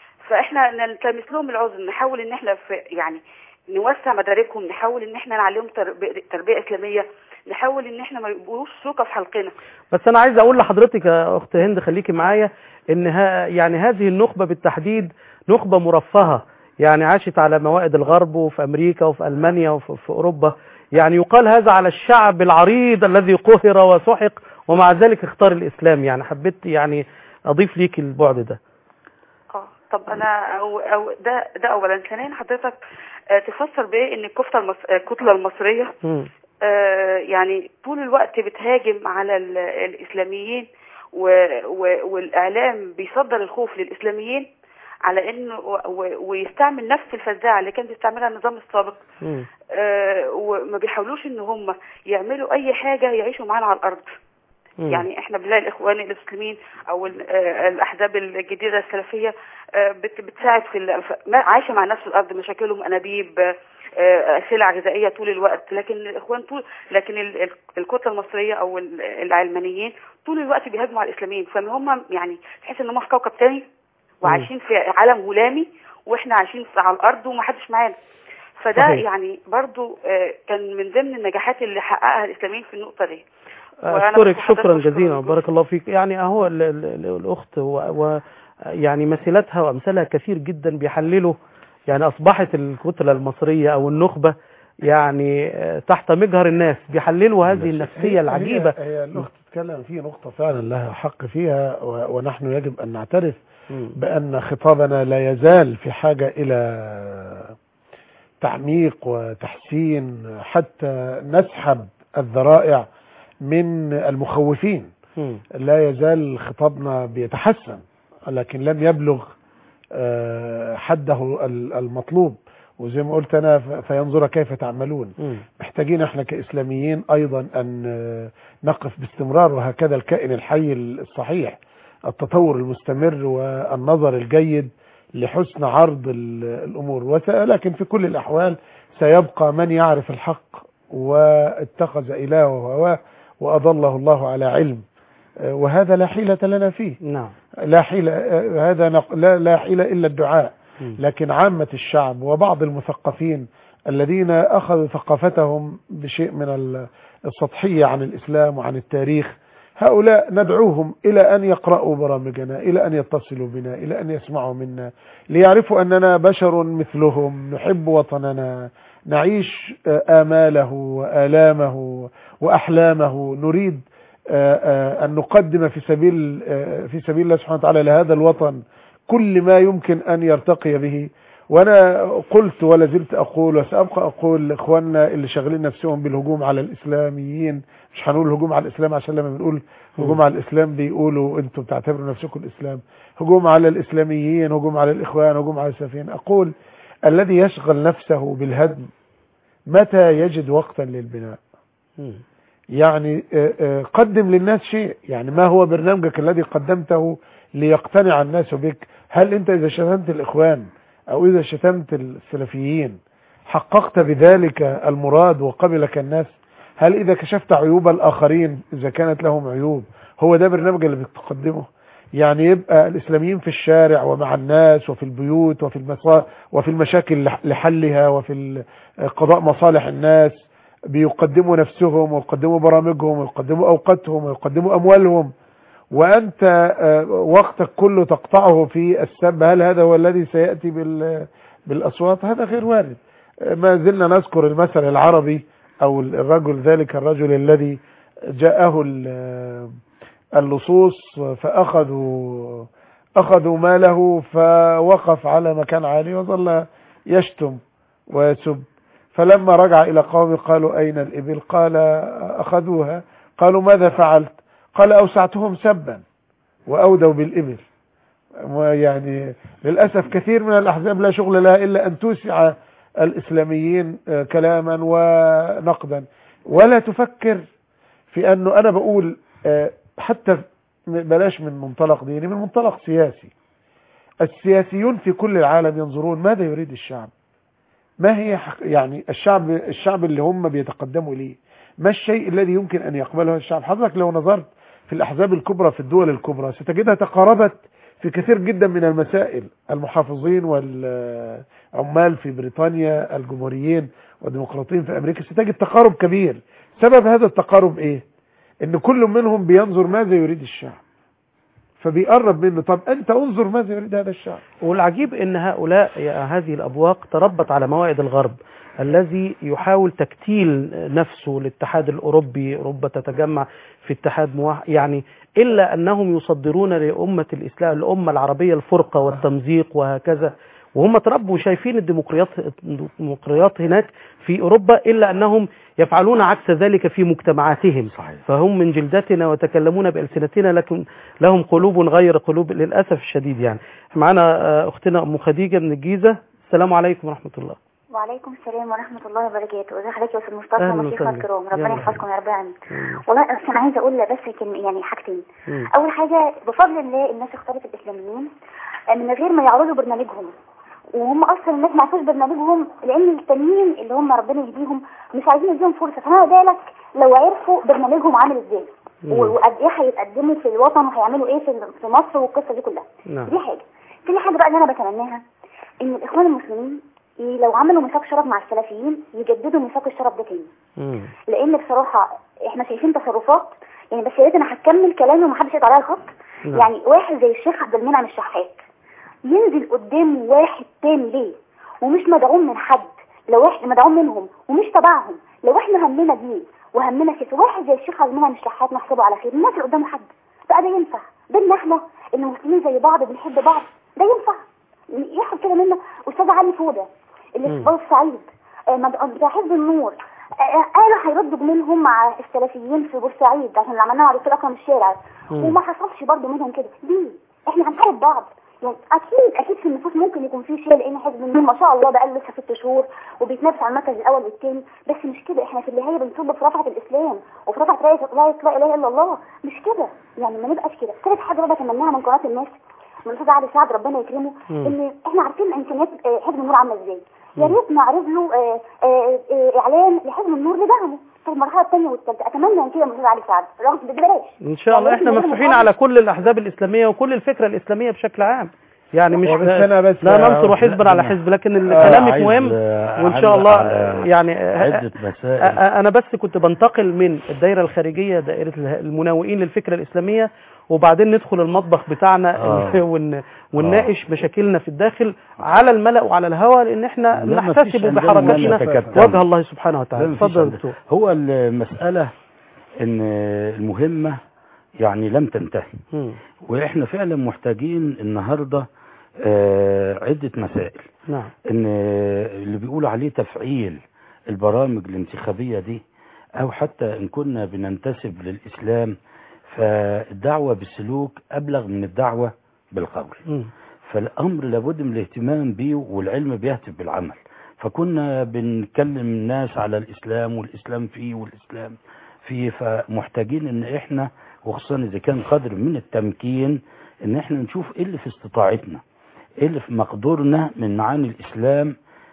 فاحنا نلتمس لهم العذر نحاول ان احنا في يعني نوسع مداركهم نحاول ان احنا نعلمهم تربية, تربيه اسلاميه نحاول ان احنا ما يبقوش سوقه في حلقنا بس انا عايز اقول لحضرتك يا اخت هند خليكي معايا ان ها يعني هذه النخبه بالتحديد نخبه مرفهه يعني عاشت على موائد الغرب وفي امريكا وفي المانيا وفي في اوروبا يعني يقال هذا على الشعب العريض الذي قهر وسحق ومع ذلك اختار الاسلام يعني حبيت يعني اضيف ليك البعد ده اه طب انا أو أو ده ده اولا ثانيا حضرتك آه، تفسر بايه ان الكفته المص... آه، الكتله المصريه مم. آه، يعني طول الوقت بتهاجم على ال- الاسلاميين و... و... والاعلام بيصدر الخوف للاسلاميين على انه و... و... ويستعمل نفس الفزاعه اللي كان بيستعملها النظام السابق مم. آه، وما بيحاولوش ان هم يعملوا اي حاجه يعيشوا معانا على الارض مم. يعني احنا بنلاقي الاخوان المسلمين او ال- آه، الاحزاب الجديده السلفيه آه، بت- بتساعد في ال- ف- ما- عايشه مع نفس الارض مشاكلهم انابيب آه، آه، سلع غذائيه طول الوقت لكن الاخوان طول لكن ال- ال- الكتله المصريه او ال- العلمانيين طول الوقت بيهاجموا على الاسلاميين فما هم يعني تحس ان هم في كوكب تاني وعايشين في عالم هلامي واحنا عايشين في- على الارض ومحدش معانا فده صحيح. يعني برضو آه، كان من ضمن النجاحات اللي حققها الاسلاميين في النقطه دي وأنا اشكرك بشكر شكرا حضرتك جزيلا شكراً. بارك الله فيك يعني اهو ال- ال- ال- الاخت و, و يعني مثيلتها وامثالها كثير جدا بيحللوا يعني اصبحت الكتله المصريه او النخبه يعني آه، تحت مجهر الناس بيحللوا هذه النفسيه العجيبه هي, هي الأخت تتكلم في نقطة فعلا لها حق فيها و- ونحن يجب أن نعترف مم. بأن خطابنا لا يزال في حاجة إلى تعميق وتحسين حتى نسحب الذرائع من المخوفين مم. لا يزال خطابنا بيتحسن لكن لم يبلغ آه، حده ال- المطلوب وزي ما قلت أنا ف- فينظر كيف تعملون مم. محتاجين احنا كإسلاميين أيضا أن آه، نقف باستمرار وهكذا الكائن الحي الصحيح التطور المستمر والنظر الجيد لحسن عرض ال- الامور وس- لكن في كل الاحوال سيبقى من يعرف الحق واتخذ الهه هواه واضله الله على علم آه، وهذا لا حيلة لنا فيه نعم لا حيلة آه، هذا نق- لا لا حيلة الا الدعاء مم. لكن عامة الشعب وبعض المثقفين الذين أخذوا ثقافتهم بشيء من ال- السطحية عن الإسلام وعن التاريخ هؤلاء ندعوهم إلى أن يقرأوا برامجنا إلى أن يتصلوا بنا إلى أن يسمعوا منا ليعرفوا أننا بشر مثلهم نحب وطننا نعيش آه، آماله وآلامه وأحلامه نريد آه، آه، أن نقدم في سبيل آه، في سبيل الله سبحانه وتعالى لهذا الوطن كل ما يمكن أن يرتقي به وانا قلت ولا زلت اقول وسابقى اقول لاخواننا اللي شاغلين نفسهم بالهجوم على الاسلاميين مش هنقول هجوم على الاسلام عشان لما بنقول هجوم على الاسلام بيقولوا انتم بتعتبروا نفسكم الاسلام هجوم على الاسلاميين هجوم على الاخوان هجوم على السلفيين اقول الذي يشغل نفسه بالهدم متى يجد وقتا للبناء مم. يعني آه، آه، قدم للناس شيء يعني ما هو برنامجك الذي قدمته ليقتنع الناس بك هل انت اذا شتمت الاخوان او اذا شتمت السلفيين حققت بذلك المراد وقبلك الناس هل اذا كشفت عيوب الاخرين اذا كانت لهم عيوب هو ده برنامج اللي بتقدمه يعني يبقى الاسلاميين في الشارع ومع الناس وفي البيوت وفي المصا وفي المشاكل لح- لحلها وفي ال- قضاء مصالح الناس بيقدموا نفسهم ويقدموا برامجهم ويقدموا اوقاتهم ويقدموا اموالهم وانت آه، وقتك كله تقطعه في السب هل هذا هو الذي سياتي بال- بالاصوات هذا غير وارد آه، ما زلنا نذكر المثل العربي او الرجل ذلك الرجل الذي جاءه ال- اللصوص فاخذوا اخذوا ماله فوقف على مكان عالي وظل يشتم ويسب فلما رجع الى قومه قالوا اين الابل قال اخذوها قالوا ماذا فعلت قال اوسعتهم سبا واودوا بالابل ويعني للاسف كثير من الاحزاب لا شغل لها الا ان توسع الاسلاميين آه، كلاما ونقدا ولا تفكر في انه انا بقول آه، حتى بلاش من منطلق ديني من منطلق سياسي السياسيون في كل العالم ينظرون ماذا يريد الشعب ما هي حق يعني الشعب الشعب اللي هم بيتقدموا ليه ما الشيء الذي يمكن ان يقبله الشعب حضرتك لو نظرت في الاحزاب الكبرى في الدول الكبرى ستجدها تقاربت في كثير جدا من المسائل المحافظين والعمال في بريطانيا الجمهوريين والديمقراطيين في امريكا ستجد تقارب كبير سبب هذا التقارب ايه ان كل منهم بينظر ماذا يريد الشعب فبيقرب منه طب انت انظر ماذا يريد هذا الشعب والعجيب ان هؤلاء هذه الابواق تربت على موائد الغرب الذي يحاول تكتيل نفسه الاتحاد الاوروبي اوروبا تتجمع في اتحاد موحد يعني الا انهم يصدرون لامه الاسلام الامه العربيه الفرقه والتمزيق وهكذا وهم تربوا شايفين الديمقراطيات الديمقراطيات هناك في اوروبا الا انهم يفعلون عكس ذلك في مجتمعاتهم صحيح. فهم من جلدتنا ويتكلمون بألسنتنا لكن لهم قلوب غير قلوب للأسف الشديد يعني معنا آه، أختنا أم خديجة من الجيزة السلام عليكم ورحمة الله وعليكم السلام ورحمة الله وبركاته ازي حضرتك يا استاذ مصطفى أهلا ومشايخنا وسهلا. الكرام يا ربنا مرحبا. يحفظكم يا رب العالمين مم. والله بس انا عايزه اقول بس كم يعني حاجتين مم. اول حاجه بفضل الله الناس اختارت الاسلاميين آه، من غير ما يعرضوا برنامجهم وهم اصلا الناس ما عرفوش برنامجهم لان التانيين اللي هم ربنا يهديهم مش عايزين يديهم فرصه فما بالك لو عرفوا برنامجهم عامل ازاي مم. و- وقد ايه هيتقدموا في الوطن وهيعملوا ايه في في مصر والقصه دي كلها نعم دي حاجه تاني حاجه بقى اللي انا بتمناها ان الاخوان المسلمين ي- لو عملوا ميثاق شرف مع السلفيين يجددوا ميثاق الشرف ده تاني مم. لان بصراحه احنا شايفين تصرفات يعني بس يا ريت انا هكمل كلامي ومحدش يقطع عليا الخط نعم. يعني واحد زي الشيخ عبد المنعم الشحات ينزل قدام واحد تاني ليه ومش مدعوم من حد لو احنا مدعوم منهم ومش تبعهم لو احنا همنا دين وهمنا كده واحد زي الشيخ عبد المنعم الشحات نحسبه على خير الناس اللي قدامه حد بقى ده ينفع بينا احنا المسلمين زي بعض بنحب بعض ده ينفع يحصل كده منا استاذ علي فوده اللي في مم. بورسعيد آه، مد- بتاع حزب النور آه، قالوا هيردوا جميلهم مع السلفيين في بورسعيد عشان اللي عملناه على دكتور اكرم الشارع مم. وما حصلش برضه منهم كده ليه؟ احنا هنحارب بعض يعني اكيد اكيد في النفوس ممكن يكون في شيء لان حزب النور ما شاء الله بقى له لسه ست شهور وبيتنافس على المركز الاول والثاني بس مش كده احنا في النهايه بنصب في رفعه الاسلام وفي رفعه رايه لا لا اله الا الله مش كده يعني ما نبقاش كده ثالث حاجه بقى بتمناها من قناه الناس من الاستاذ علي سعد ربنا يكرمه مم. ان احنا عارفين امكانيات آه، حزب النور عامله ازاي يا ريت نعرض له آه، آه، آه، اعلان لحزب النور لدعمه في المرحله الثانيه والثالثه اتمنى ان كده من الاستاذ علي سعد رغم ببلاش ان شاء الله يعني احنا إحنا مفتوحين بنقول على كل الاحزاب الاسلاميه وكل الفكره الاسلاميه بشكل عام يعني مش هو بس أنا بس- لا ننصر حزبا لا، على أنا- حزب لكن آه، كلامك عايز، مهم آه، وان شاء أعلق الله على يعني عدة مسائل أ- انا بس كنت بنتقل من الدائره الخارجيه دائره اله- المناوئين للفكره الاسلاميه وبعدين ندخل المطبخ بتاعنا آه. ون ونناقش مشاكلنا في الداخل على الملأ وعلى الهواء لان احنا لا، مفيش نحتسب عندنا بحركتنا ما نتكتم. وجه الله سبحانه لا، وتعالى مفيش اتفضل يا عندنا. دكتور هو المسألة ان المهمة يعني لم تنتهي مم. واحنا فعلا محتاجين النهاردة آه، عدة مسائل نعم ان اللي بيقولوا عليه تفعيل البرامج الانتخابية دي او حتى ان كنا بننتسب للاسلام فالدعوة بالسلوك ابلغ من الدعوة بالقول مم. فالامر لابد من الاهتمام بيه والعلم بيهتف بالعمل فكنا بنكلم الناس على الاسلام والاسلام فيه والاسلام فيه فمحتاجين ان احنا وخصوصا اذا كان قدر من التمكين ان احنا نشوف ايه اللي في استطاعتنا ايه اللي في مقدورنا من معاني الاسلام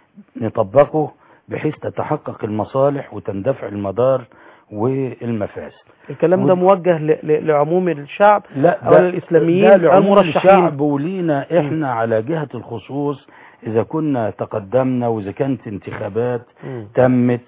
نطبقه بحيث تتحقق المصالح وتندفع المدار والمفاسد الكلام ده ود- موجه ل- ل- لعموم الشعب لا أو للإسلاميين ده لعموم المرشحين. الشعب ولينا احنا على جهة الخصوص اذا كنا تقدمنا واذا كانت انتخابات مم. تمت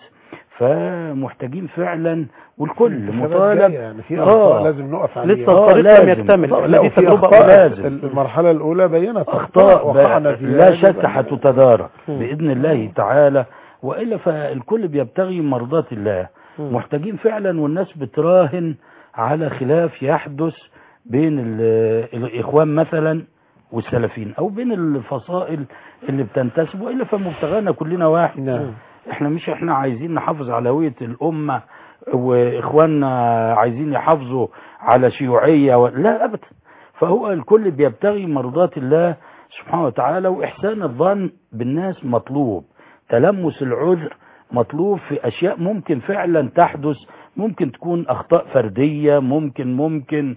فمحتاجين فعلا والكل الانتخابات مطالب جاية يعني في آه. اخطاء لازم نقف عليها لسه آه، الطريق لم لازم. يكتمل طبعا، إحنا لا دي وفي تجربة اخطاء لازم المرحله الاولى بينت اخطاء وقعنا ب- فيها لا يجب شك أن- حتتدارك مم. باذن الله تعالى والا فالكل بيبتغي مرضات الله مم. محتاجين فعلا والناس بتراهن على خلاف يحدث بين ال- الاخوان مثلا والسلفيين او بين الفصائل اللي بتنتسب والا فمبتغانا كلنا واحد نعم. احنا مش احنا عايزين نحافظ على هويه الامه واخواننا عايزين يحافظوا على شيوعيه و... لا ابدا فهو الكل بيبتغي مرضات الله سبحانه وتعالى واحسان الظن بالناس مطلوب تلمس العذر مطلوب في اشياء ممكن فعلا تحدث ممكن تكون اخطاء فرديه ممكن ممكن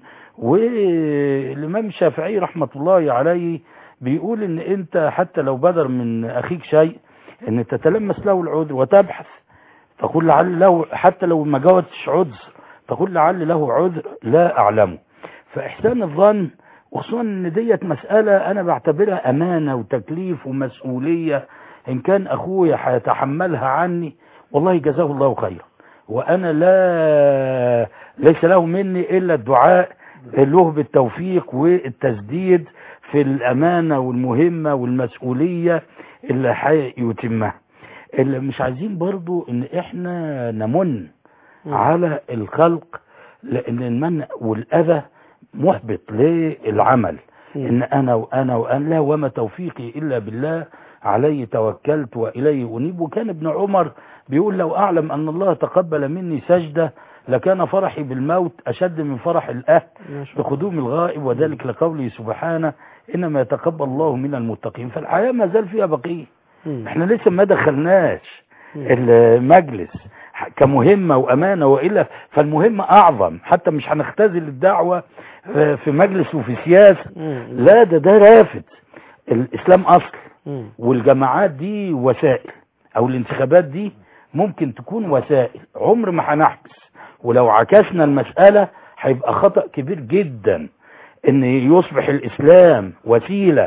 والامام الشافعي رحمه الله عليه بيقول ان انت حتى لو بدر من اخيك شيء ان تتلمس له العذر وتبحث تقول لعل له حتى لو ما جاوبتش عذر تقول لعل له عذر لا اعلمه فاحسان الظن وخصوصا ان ديت مساله انا بعتبرها امانه وتكليف ومسؤوليه ان كان اخويا هيتحملها عني والله جزاه الله خيرا وانا لا ليس له مني الا الدعاء له بالتوفيق والتسديد في الامانه والمهمه والمسؤوليه اللي هيتمها اللي مش عايزين برضو ان احنا نمن مم. على الخلق لان المنع والاذى محبط للعمل مم. ان انا وانا وانا لا وما توفيقي الا بالله عليه توكلت واليه انيب وكان ابن عمر بيقول لو اعلم ان الله تقبل مني سجده لكان فرحي بالموت اشد من فرح الاهل ما شاء الله. بقدوم الغائب وذلك لقوله سبحانه انما يتقبل الله من المتقين فالحياه ما زال فيها بقيه مم. احنا لسه ما دخلناش مم. المجلس ح- كمهمة وأمانة وإلا فالمهمة أعظم حتى مش هنختزل الدعوة آه، في مجلس وفي سياسة مم. لا ده ده رافد الإسلام أصل مم. والجماعات دي وسائل أو الانتخابات دي ممكن تكون وسائل عمر ما هنحبس ولو عكسنا المسألة هيبقى خطأ كبير جدا ان يصبح الاسلام وسيلة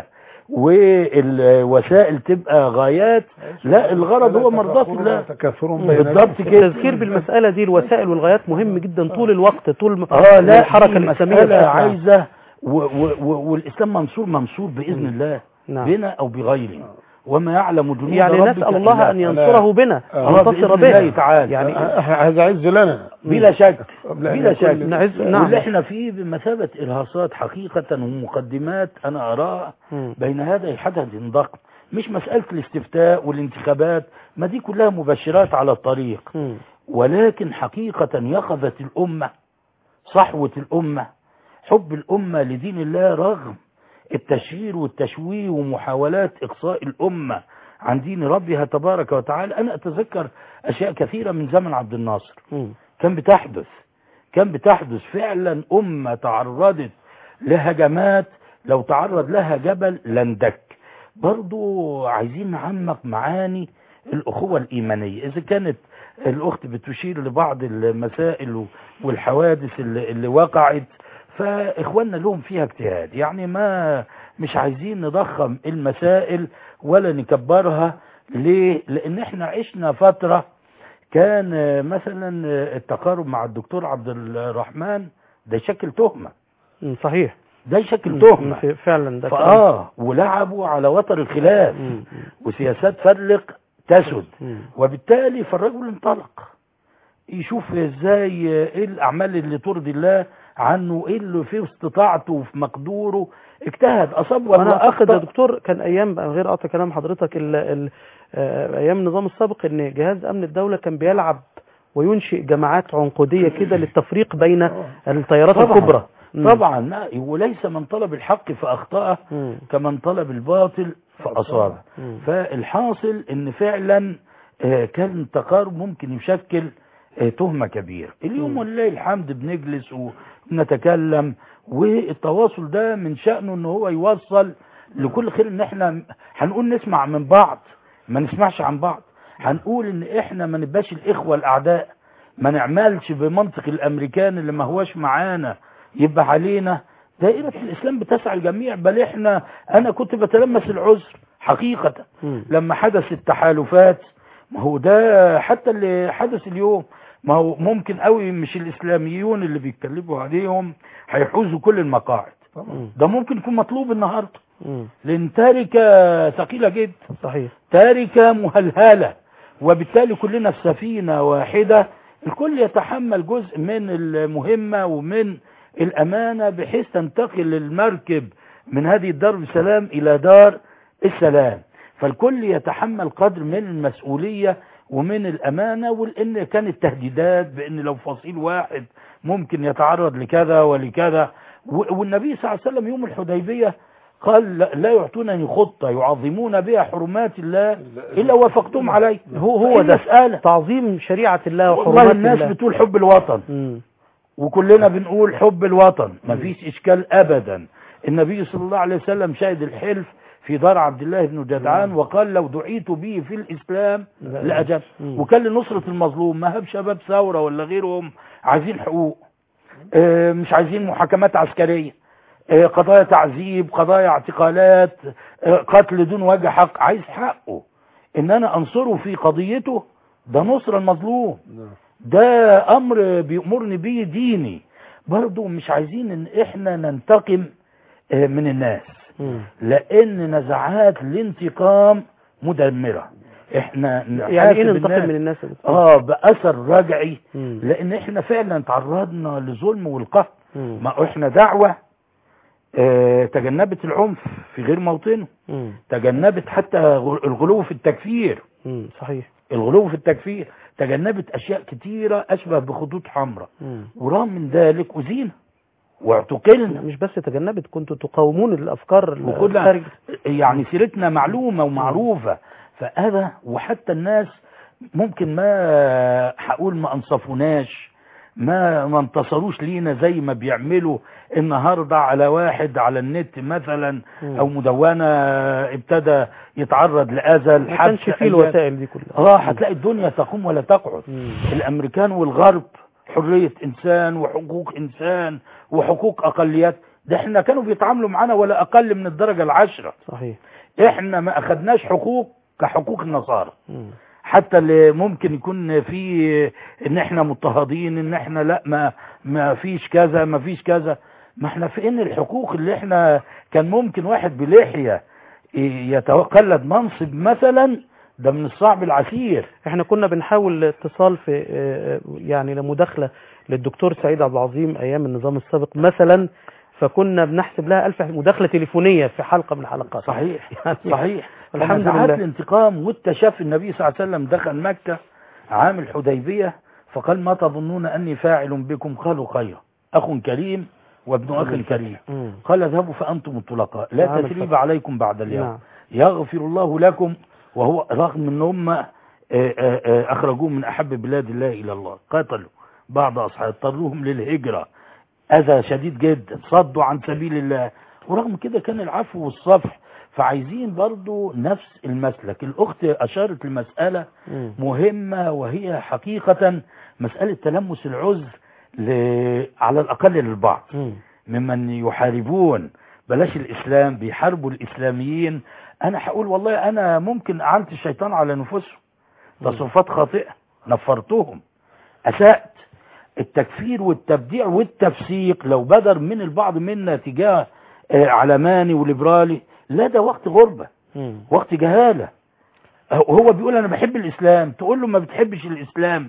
والوسائل تبقى غايات لا الغرض هو مرضاة الله تكاثر مم. بين بالضبط كده التذكير بالمسألة دي الوسائل والغايات مهم جدا طول الوقت طول م- اه لا الحركة دي الإسلامية مسألة بشكل عام. عايزة و و و والاسلام منصور منصور باذن الله نعم. بنا او بغيرنا وما يعلم جنود يعني ربك نسأل الله إلا أن ينصره بنا آه، وننتصر بإذن الله به تعالى. يعني هذا عز لنا بلا شك قبل أن بلا يكون شك نعز- نعم. واللي احنا فيه بمثابة إرهاصات حقيقة ومقدمات أنا أراها مم. بين هذا حدث ضخم مش مسألة الاستفتاء والانتخابات ما دي كلها مبشرات على الطريق مم. ولكن حقيقة يقظت الأمة صحوة الأمة حب الأمة لدين الله رغم التشهير والتشويه ومحاولات إقصاء الأمة عن دين ربها تبارك وتعالى أنا أتذكر أشياء كثيرة من زمن عبد الناصر مم. كان بتحدث كان بتحدث فعلا أمة تعرضت لهجمات لو تعرض لها جبل لاندك برضو عايزين نعمق معاني الأخوة الإيمانية إذا كانت الأخت بتشير لبعض المسائل والحوادث اللي, اللي وقعت فإخواننا لهم فيها اجتهاد يعني ما مش عايزين نضخم المسائل ولا نكبرها ليه لأن احنا عشنا فترة كان مثلا التقارب مع الدكتور عبد الرحمن ده شكل تهمة مم، صحيح ده شكل مم، تهمة ف- فعلا ده كلام. فآه ولعبوا على وتر الخلاف مم، مم، وسياسات فرق تسد مم. وبالتالي فالرجل انطلق يشوف ازاي ايه الاعمال اللي ترضي الله عنه ايه اللي في استطاعته وفي مقدوره اجتهد اصاب وانا اعتقد يا واخطا دكتور كان ايام من غير قطع كلام حضرتك ال ال آه، ايام النظام السابق ان جهاز امن الدوله كان بيلعب وينشئ جماعات عنقوديه كده للتفريق بين التيارات طبعاً. الكبرى مم. طبعا ما وليس من طلب الحق فاخطاه مم. كمن طلب الباطل فاصابه مم. فالحاصل ان فعلا آه، كان تقارب ممكن يشكل آه، تهمة كبيرة اليوم مم. ولله الحمد بنجلس ونتكلم والتواصل ده من شأنه ان هو يوصل لكل خير ان احنا هنقول نسمع من بعض ما نسمعش عن بعض هنقول ان احنا ما نبقاش الاخوة الاعداء ما نعملش بمنطق الامريكان اللي ما هوش معانا يبقى علينا دائرة الاسلام بتسعى الجميع بل احنا انا كنت بتلمس العذر حقيقة مم. لما حدث التحالفات ما هو ده حتى اللي حدث اليوم ما هو ممكن قوي مش الاسلاميون اللي بيتكلموا عليهم هيحوزوا كل المقاعد مم. ده ممكن يكون مطلوب النهارده مم. لان تاركه ثقيله جدا صحيح تاركه مهلهله وبالتالي كلنا في سفينه واحده الكل يتحمل جزء من المهمه ومن الامانه بحيث تنتقل المركب من هذه الدار بسلام الى دار السلام فالكل يتحمل قدر من المسؤوليه ومن الامانه ولان كانت تهديدات بان لو فصيل واحد ممكن يتعرض لكذا ولكذا و- والنبي صلى الله عليه وسلم يوم الحديبيه قال لا- لا يعطونني خطه يعظمون بها حرمات الله الا وافقتم عليه هو هو ده مساله تعظيم شريعه الله والله وحرمات الناس الله بتقول حب الوطن مم. وكلنا بنقول حب الوطن مفيش اشكال ابدا النبي صلى الله عليه وسلم شهد الحلف في دار عبد الله بن جدعان وقال لو دعيت به في الاسلام لاجب مم. وكان لنصرة المظلوم ما هب شباب ثورة ولا غيرهم عايزين حقوق آه، مش عايزين محاكمات عسكرية آه، قضايا تعذيب قضايا اعتقالات آه، قتل دون وجه حق عايز حقه ان انا انصره في قضيته ده نصر المظلوم ده امر بيأمرني بيه ديني برضو مش عايزين ان احنا ننتقم آه، من الناس مم. لان نزعات الانتقام مدمرة احنا يعني ايه نحاسب ننتقم الناس من الناس يا دكتور؟ اه باثر رجعي مم. لان احنا فعلا تعرضنا لظلم والقهر مم. ما احنا دعوة اه تجنبت العنف في غير موطنه مم. تجنبت حتى غ- الغلو في التكفير مم. صحيح الغلو في التكفير تجنبت اشياء كتيرة اشبه بخطوط حمراء مم. ورغم من ذلك أزينا واعتقلنا مش بس تجنبت كنتوا تقاومون الافكار وكنا الخارج يعني سيرتنا معلومة ومعروفة فهذا وحتى الناس ممكن ما هقول ما انصفوناش ما ما انتصروش لينا زي ما بيعملوا النهارده على واحد على النت مثلا مم. او مدونه ابتدى يتعرض لاذى ما كانش الحبس فيه الوسائل دي كلها اه هتلاقي الدنيا تقوم ولا تقعد مم. الامريكان والغرب حرية انسان وحقوق انسان وحقوق اقليات ده احنا كانوا بيتعاملوا معانا ولا اقل من الدرجة العشرة صحيح احنا ما اخدناش حقوق كحقوق النصارى مم. حتى اللي ممكن يكون في ان احنا مضطهدين ان احنا لا ما ما فيش كذا ما فيش كذا ما احنا في ان الحقوق اللي احنا كان ممكن واحد بلحية يتقلد منصب مثلا ده من الصعب العسير احنا كنا بنحاول اتصال في آه، يعني لمداخلة للدكتور سعيد عبد العظيم ايام النظام السابق مثلا فكنا بنحسب لها ألف مداخلة تليفونية في حلقة من الحلقات صحيح يعني صحيح الحمد فنزعات لله. الانتقام والتشافي النبي صلى الله عليه وسلم دخل مكة عام الحديبية فقال ما تظنون أني فاعل بكم قالوا خيرا أخ كريم وابن أخ كريم مم. قال اذهبوا فأنتم الطلقاء لا عام تثريب الفتح. عليكم بعد اليوم نعم يغفر الله لكم وهو رغم ان هم آه، آه، آه، اخرجوه من احب بلاد الله الى الله قتلوا بعض اصحاب اضطروهم للهجرة اذى شديد جدا صدوا عن سبيل الله ورغم كده كان العفو والصفح فعايزين برضو نفس المسلك الأخت أشارت لمسألة مم. مهمة وهي حقيقة مسألة تلمس العذر ل... على الأقل للبعض مم. ممن يحاربون بلاش الإسلام بيحاربوا الإسلاميين أنا هقول والله أنا ممكن أعنت الشيطان على نفوسهم تصرفات خاطئة نفرتهم أسأت التكفير والتبديع والتفسيق لو بدر من البعض منا تجاه آه، علماني وليبرالي لا ده وقت غربة مم. وقت جهالة هو بيقول أنا بحب الإسلام تقول له ما بتحبش الإسلام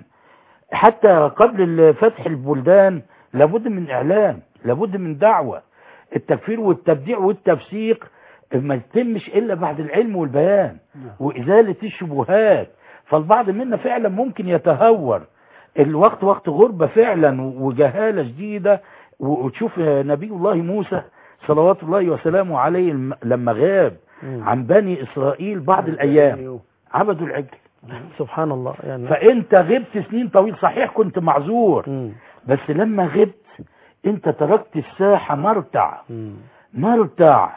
حتى قبل فتح البلدان لابد من إعلام لابد من دعوة التكفير والتبديع والتفسيق ما يتمش إلا بعد العلم والبيان وإزالة الشبهات فالبعض منا فعلا ممكن يتهور الوقت وقت غربة فعلا وجهالة شديدة وتشوف نبي الله موسى صلوات الله وسلامه عليه الم- لما غاب مم. عن بني إسرائيل بعض الأيام عبدوا العجل سبحان الله يعني فأنت غبت سنين طويل صحيح كنت معذور مم. بس لما غبت انت تركت الساحة مرتع مم. مرتع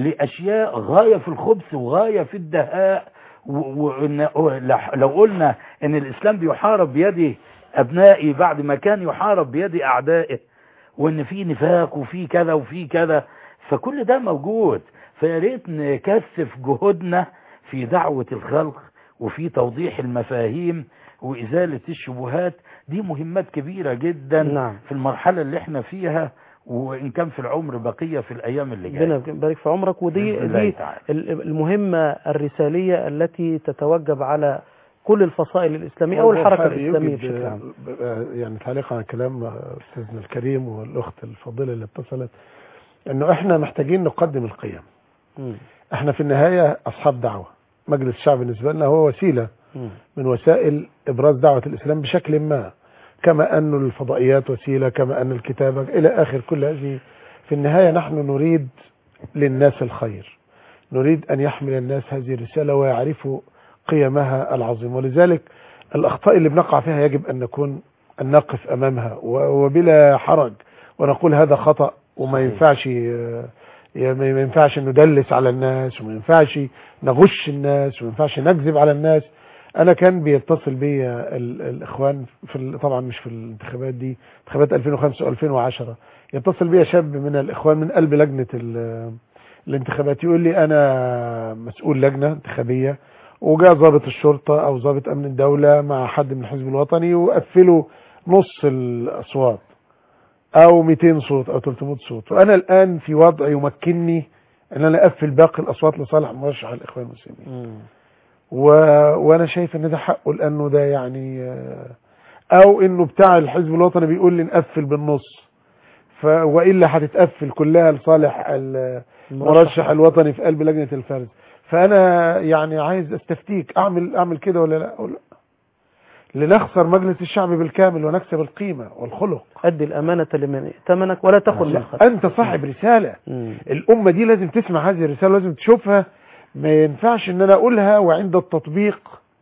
لأشياء غاية في الخبث وغاية في الدهاء و- وإن- و- لو قلنا ان الاسلام بيحارب بيد ابنائي بعد ما كان يحارب بيد اعدائه وان في نفاق وفي كذا وفي كذا فكل ده موجود فيا ريت نكثف جهودنا في دعوة الخلق وفي توضيح المفاهيم وإزالة الشبهات دي مهمات كبيرة جدا نعم. في المرحلة اللي احنا فيها وإن كان في العمر بقية في الأيام اللي جاية ربنا يبارك في عمرك ودي بإذن الله دي تعالى. ال- المهمة الرسالية التي تتوجب على كل الفصائل الإسلامية أو الحركة حابب الإسلامية يوجد، بشكل عام آه، يعني تعليق على كلام أستاذنا الكريم والأخت الفاضلة اللي اتصلت أنه إحنا محتاجين نقدم القيم مم. إحنا في النهاية أصحاب دعوة مجلس الشعب بالنسبة لنا هو وسيلة مم. من وسائل إبراز دعوة الإسلام بشكل ما كما أن الفضائيات وسيلة كما أن الكتابة إلى آخر كل هذه في النهاية نحن نريد للناس الخير نريد أن يحمل الناس هذه الرسالة ويعرفوا قيمها العظيمة ولذلك الأخطاء اللي بنقع فيها يجب أن نكون أن نقف أمامها و- وبلا حرج ونقول هذا خطأ وما صحيح. ينفعش آه، يا- ما ما ينفعش ندلس على الناس وما ينفعش نغش الناس وما ينفعش نكذب على الناس انا كان بيتصل بي ال- الاخوان في ال- طبعا مش في الانتخابات دي انتخابات 2005 و2010 يتصل بي شاب من الاخوان من قلب لجنه ال- الانتخابات يقول لي انا مسؤول لجنه انتخابيه وجاء ضابط الشرطه او ضابط امن الدوله مع حد من الحزب الوطني وقفلوا نص الاصوات او 200 صوت او 300 صوت وانا الان في وضع يمكنني ان انا اقفل باقي الاصوات لصالح مرشح الاخوان المسلمين مم. و... وانا شايف ان ده حقه لانه ده يعني آه، او انه بتاع الحزب الوطني بيقول لي نقفل بالنص ف... والا هتتقفل كلها لصالح المرشح الوطني في قلب لجنه الفرز فانا يعني عايز استفتيك اعمل اعمل كده ولا لا أقول لا لنخسر مجلس الشعب بالكامل ونكسب القيمه والخلق أدي الأمانة لمن ائتمنك ولا تخن من خلق انت صاحب رساله مم. الأمة دي لازم تسمع هذه الرسالة لازم تشوفها ما ينفعش ان انا اقولها وعند التطبيق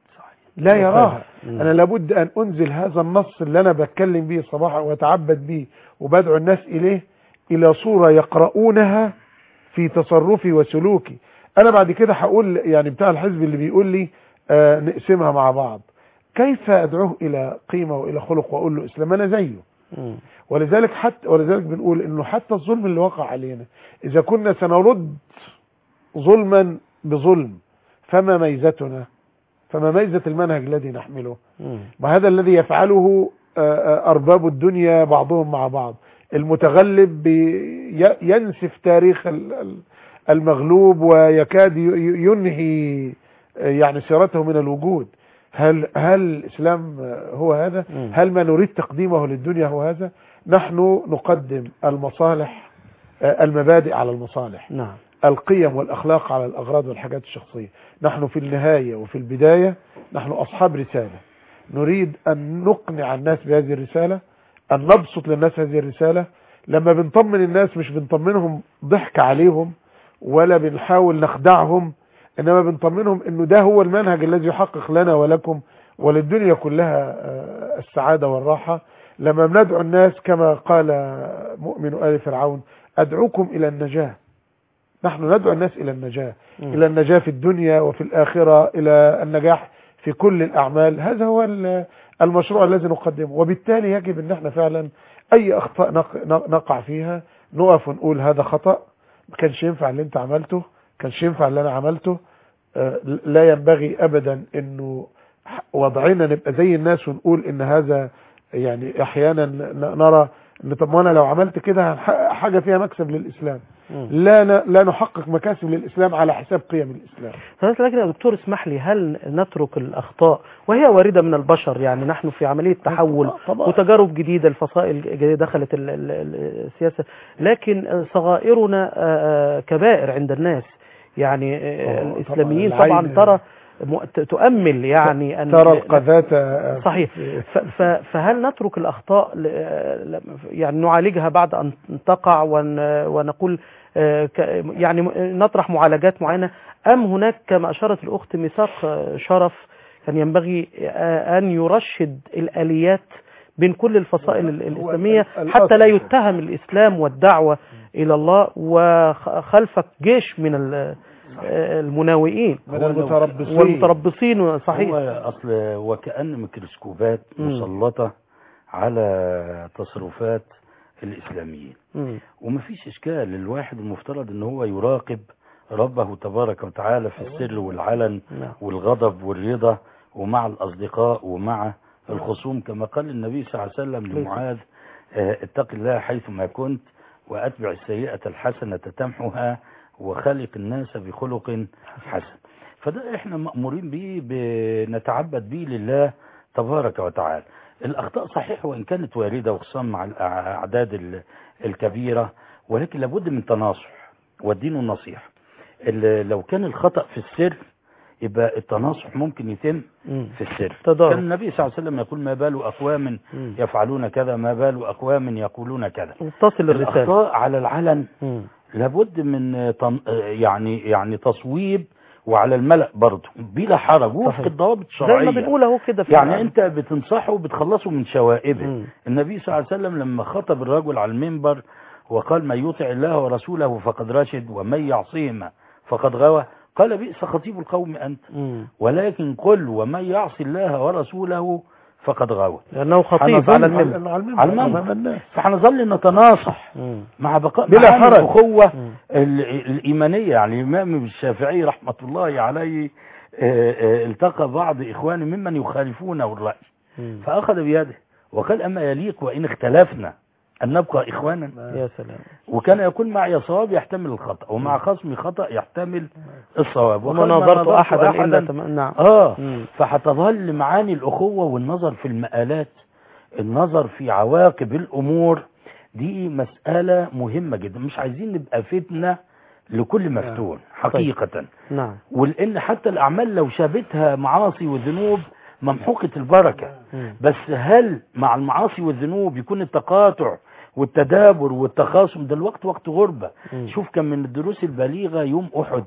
لا يراها مم. انا لابد ان انزل هذا النص اللي انا بتكلم به صباحا واتعبد به وبدعو الناس اليه الى صورة يقرؤونها في تصرفي وسلوكي انا بعد كده هقول يعني بتاع الحزب اللي بيقول لي آه نقسمها مع بعض كيف ادعوه الى قيمة والى خلق واقول له اسلام انا زيه مم. ولذلك حتى ولذلك بنقول انه حتى الظلم اللي وقع علينا اذا كنا سنرد ظلما بظلم فما ميزتنا فما ميزة المنهج الذي نحمله مم. وهذا الذي يفعله آه، آه، أرباب الدنيا بعضهم مع بعض المتغلب بي- ينسف تاريخ ال- ال- المغلوب ويكاد ي- ينهي آه، يعني سيرته من الوجود هل هل الإسلام آه، هو هذا مم. هل ما نريد تقديمه للدنيا هو هذا نحن نقدم المصالح آه، المبادئ على المصالح نعم القيم والأخلاق على الأغراض والحاجات الشخصية نحن في النهاية وفي البداية نحن أصحاب رسالة نريد أن نقنع الناس بهذه الرسالة أن نبسط للناس هذه الرسالة لما بنطمن الناس مش بنطمنهم ضحك عليهم ولا بنحاول نخدعهم إنما بنطمنهم أنه ده هو المنهج الذي يحقق لنا ولكم وللدنيا كلها آه، السعادة والراحة لما بندعو الناس كما قال مؤمن آل فرعون أدعوكم إلى النجاة نحن ندعو الناس إلى النجاة مم. إلى النجاة في الدنيا وفي الآخرة إلى النجاح في كل الأعمال هذا هو ال- المشروع الذي نقدمه وبالتالي يجب أن احنا فعلا أي أخطاء نق- نقع فيها نقف ونقول هذا خطأ ما كانش ينفع اللي انت عملته كانش ينفع اللي انا عملته آه، لا ينبغي ابدا انه ح- وضعنا نبقى زي الناس ونقول ان هذا يعني احيانا ن- نرى ان طب ما انا لو عملت كده هنحقق حاجه فيها مكسب للاسلام مم. لا ن- لا نحقق مكاسب للاسلام على حساب قيم الاسلام فبس لكن يا دكتور اسمح لي هل نترك الأخطاء وهي واردة من البشر يعني نحن في عملية تحول طبعا. وتجارب جديدة الفصائل جديدة دخلت ال- ال- ال- السياسة لكن صغائرنا آه، آه، كبائر عند الناس يعني آه، آه، الإسلاميين طبعاً طبعا العين- ترى م- ت- تؤمل يعني أن ترى القذاة صحيح ف- ف- فهل نترك الأخطاء ل- ل- يعني نعالجها بعد أن تقع ون- ونقول آه، ك- يعني م- نطرح معالجات معينة أم هناك كما أشارت الأخت ميثاق آه، شرف كان ينبغي آه، أن يرشد الآليات بين كل الفصائل ال- الإسلامية ال- حتى لا الأصل. يتهم الإسلام والدعوة إلى الله وخلفك جيش من ال- آه، المناوئين من هو لو- المتربصين والمتربصين صحيح هو اصل وكأن ميكروسكوبات مم. مسلطة على تصرفات الاسلاميين مم. ومفيش اشكال الواحد المفترض ان هو يراقب ربه تبارك وتعالى في السر والعلن نعم. والغضب والرضا ومع الاصدقاء ومع الخصوم كما قال النبي صلى الله عليه وسلم لمعاذ آه، اتق الله حيثما كنت واتبع السيئة الحسنة تمحها وخلق الناس بخلق حسن فده احنا مأمورين به بنتعبد به لله تبارك وتعالى الأخطاء صحيح وإن كانت واردة وخصوصا مع الأعداد ال- الكبيرة ولكن لابد من تناصح والدين النصيحة ال- لو كان الخطأ في السر يبقى التناصح ممكن يتم مم. في السر تضارب. كان النبي صلى الله عليه وسلم يقول ما بال أقوام مم. يفعلون كذا ما بال أقوام يقولون كذا وتصل الرسالة الأخطاء على العلن مم. لابد من تن... يعني يعني تصويب وعلى الملأ برضه بلا حرج وفق صحيح. الضوابط زي الشرعية ما بنقول اهو كده في يعني العالم. انت بتنصحه وبتخلصه من شوائبه مم. النبي صلى الله عليه وسلم لما خطب الرجل على المنبر وقال من يطع الله ورسوله فقد رشد ومن يعصيهما فقد غوى قال بئس خطيب القوم انت مم. ولكن قل ومن يعصي الله ورسوله فقد غوى لانه خطيب هنظل على على المنبر على المنبر على المنبر. أمام الناس فهنظل نتناصح مم. مع بقاء بلا معاني حرج. الأخوة مم. ال- الإيمانية يعني الإمام الشافعي رحمة الله عليه آه، آه، التقى بعض إخوانه ممن يخالفونه الرأي مم. فأخذ بيده وقال أما يليق وإن اختلفنا أن نبقى إخوانا يا سلام وكان يقول معي صواب يحتمل الخطأ ومع خصمي خطأ يحتمل الصواب وما وقال ما ناظرت احدا الا تم... نعم آه مم. فهتظل معاني الأخوة والنظر في المآلات النظر في عواقب الأمور دي مسألة مهمة جدا مش عايزين نبقى فتنة لكل مفتون حقيقة نعم ولأن حتى الأعمال لو شابتها معاصي وذنوب ممحوقة البركة مم. بس هل مع المعاصي والذنوب يكون التقاطع والتدابر والتخاصم ده الوقت وقت غربة مم. شوف كان من الدروس البليغة يوم أحد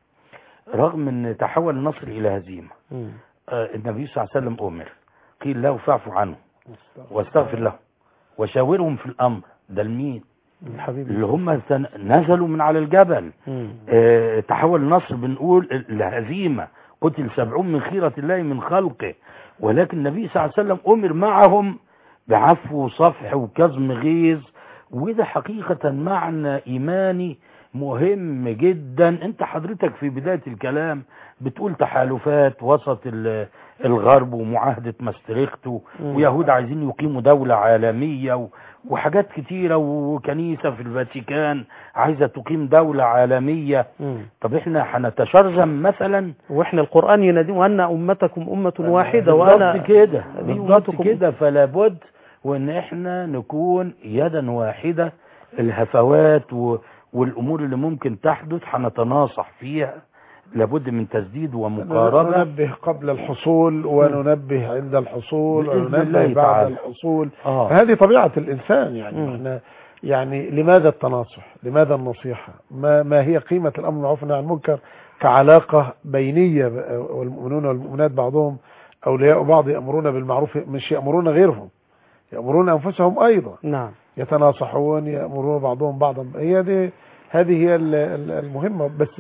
رغم أن تحول النصر إلى هزيمة مم. آه، النبي صلى الله عليه وسلم أمر قيل له فاعف عنه واستغفر له وشاورهم في الأمر ده المين الحبيب اللي هم سن- نزلوا من على الجبل مم. آه، تحول النصر بنقول الهزيمة قتل سبعون من خيرة الله من خلقه ولكن النبي صلى الله عليه وسلم أمر معهم بعفو وصفح وكظم غيظ وده حقيقة معنى إيماني مهم جدا انت حضرتك في بداية الكلام بتقول تحالفات وسط ال- الغرب ومعاهدة ماستريخت و- مم. ويهود عايزين يقيموا دولة عالمية و- وحاجات كتيرة وكنيسة في الفاتيكان عايزة تقيم دولة عالمية مم. طب احنا هنتشرذم مثلا واحنا القران ينادي وان امتكم امه واحده وانا بالضبط كده هذه بالضبط أمتكم. كده فلا بد وان احنا نكون يدا واحدة الهفوات و... والامور اللي ممكن تحدث هنتناصح فيها لابد من تسديد ومقاربة ننبه قبل الحصول وننبه عند الحصول بإذن وننبه الله بعد تعالى. الحصول اه هذه طبيعة الإنسان يعني مم. احنا يعني لماذا التناصح لماذا النصيحة ما, ما هي قيمة الأمر بالمعروف والنهي عن المنكر كعلاقة بينية ب- والمؤمنون والمؤمنات بعضهم أولياء بعض يأمرون بالمعروف مش يأمرون غيرهم يأمرون أنفسهم أيضا نعم يتناصحون يأمرون بعضهم بعضا هي دي هذه هي ال- ال- المهمة بس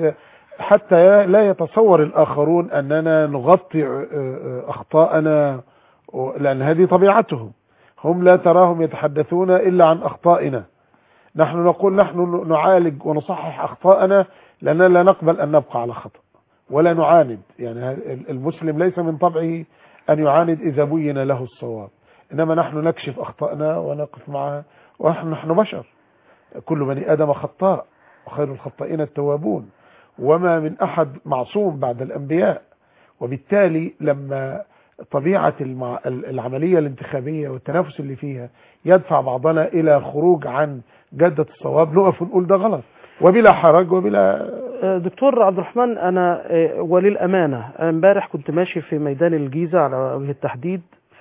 حتى لا يتصور الآخرون أننا نغطي اه، اه، أخطاءنا و- لأن هذه طبيعتهم هم لا تراهم يتحدثون إلا عن أخطائنا نحن نقول نحن نعالج ونصحح أخطاءنا لأننا لا نقبل أن نبقى على خطأ ولا نعاند يعني ه- المسلم ليس من طبعه أن يعاند إذا بين له الصواب إنما نحن نكشف أخطائنا ونقف معها ونحن نحن بشر كل بني آدم خطاء وخير الخطائين التوابون وما من أحد معصوم بعد الأنبياء وبالتالي لما طبيعة المع... العملية الانتخابية والتنافس اللي فيها يدفع بعضنا إلى خروج عن جدة الصواب نقف ونقول ده غلط وبلا حرج وبلا آه، دكتور عبد الرحمن انا آه، وللامانه أنا امبارح كنت ماشي في ميدان الجيزه على وجه التحديد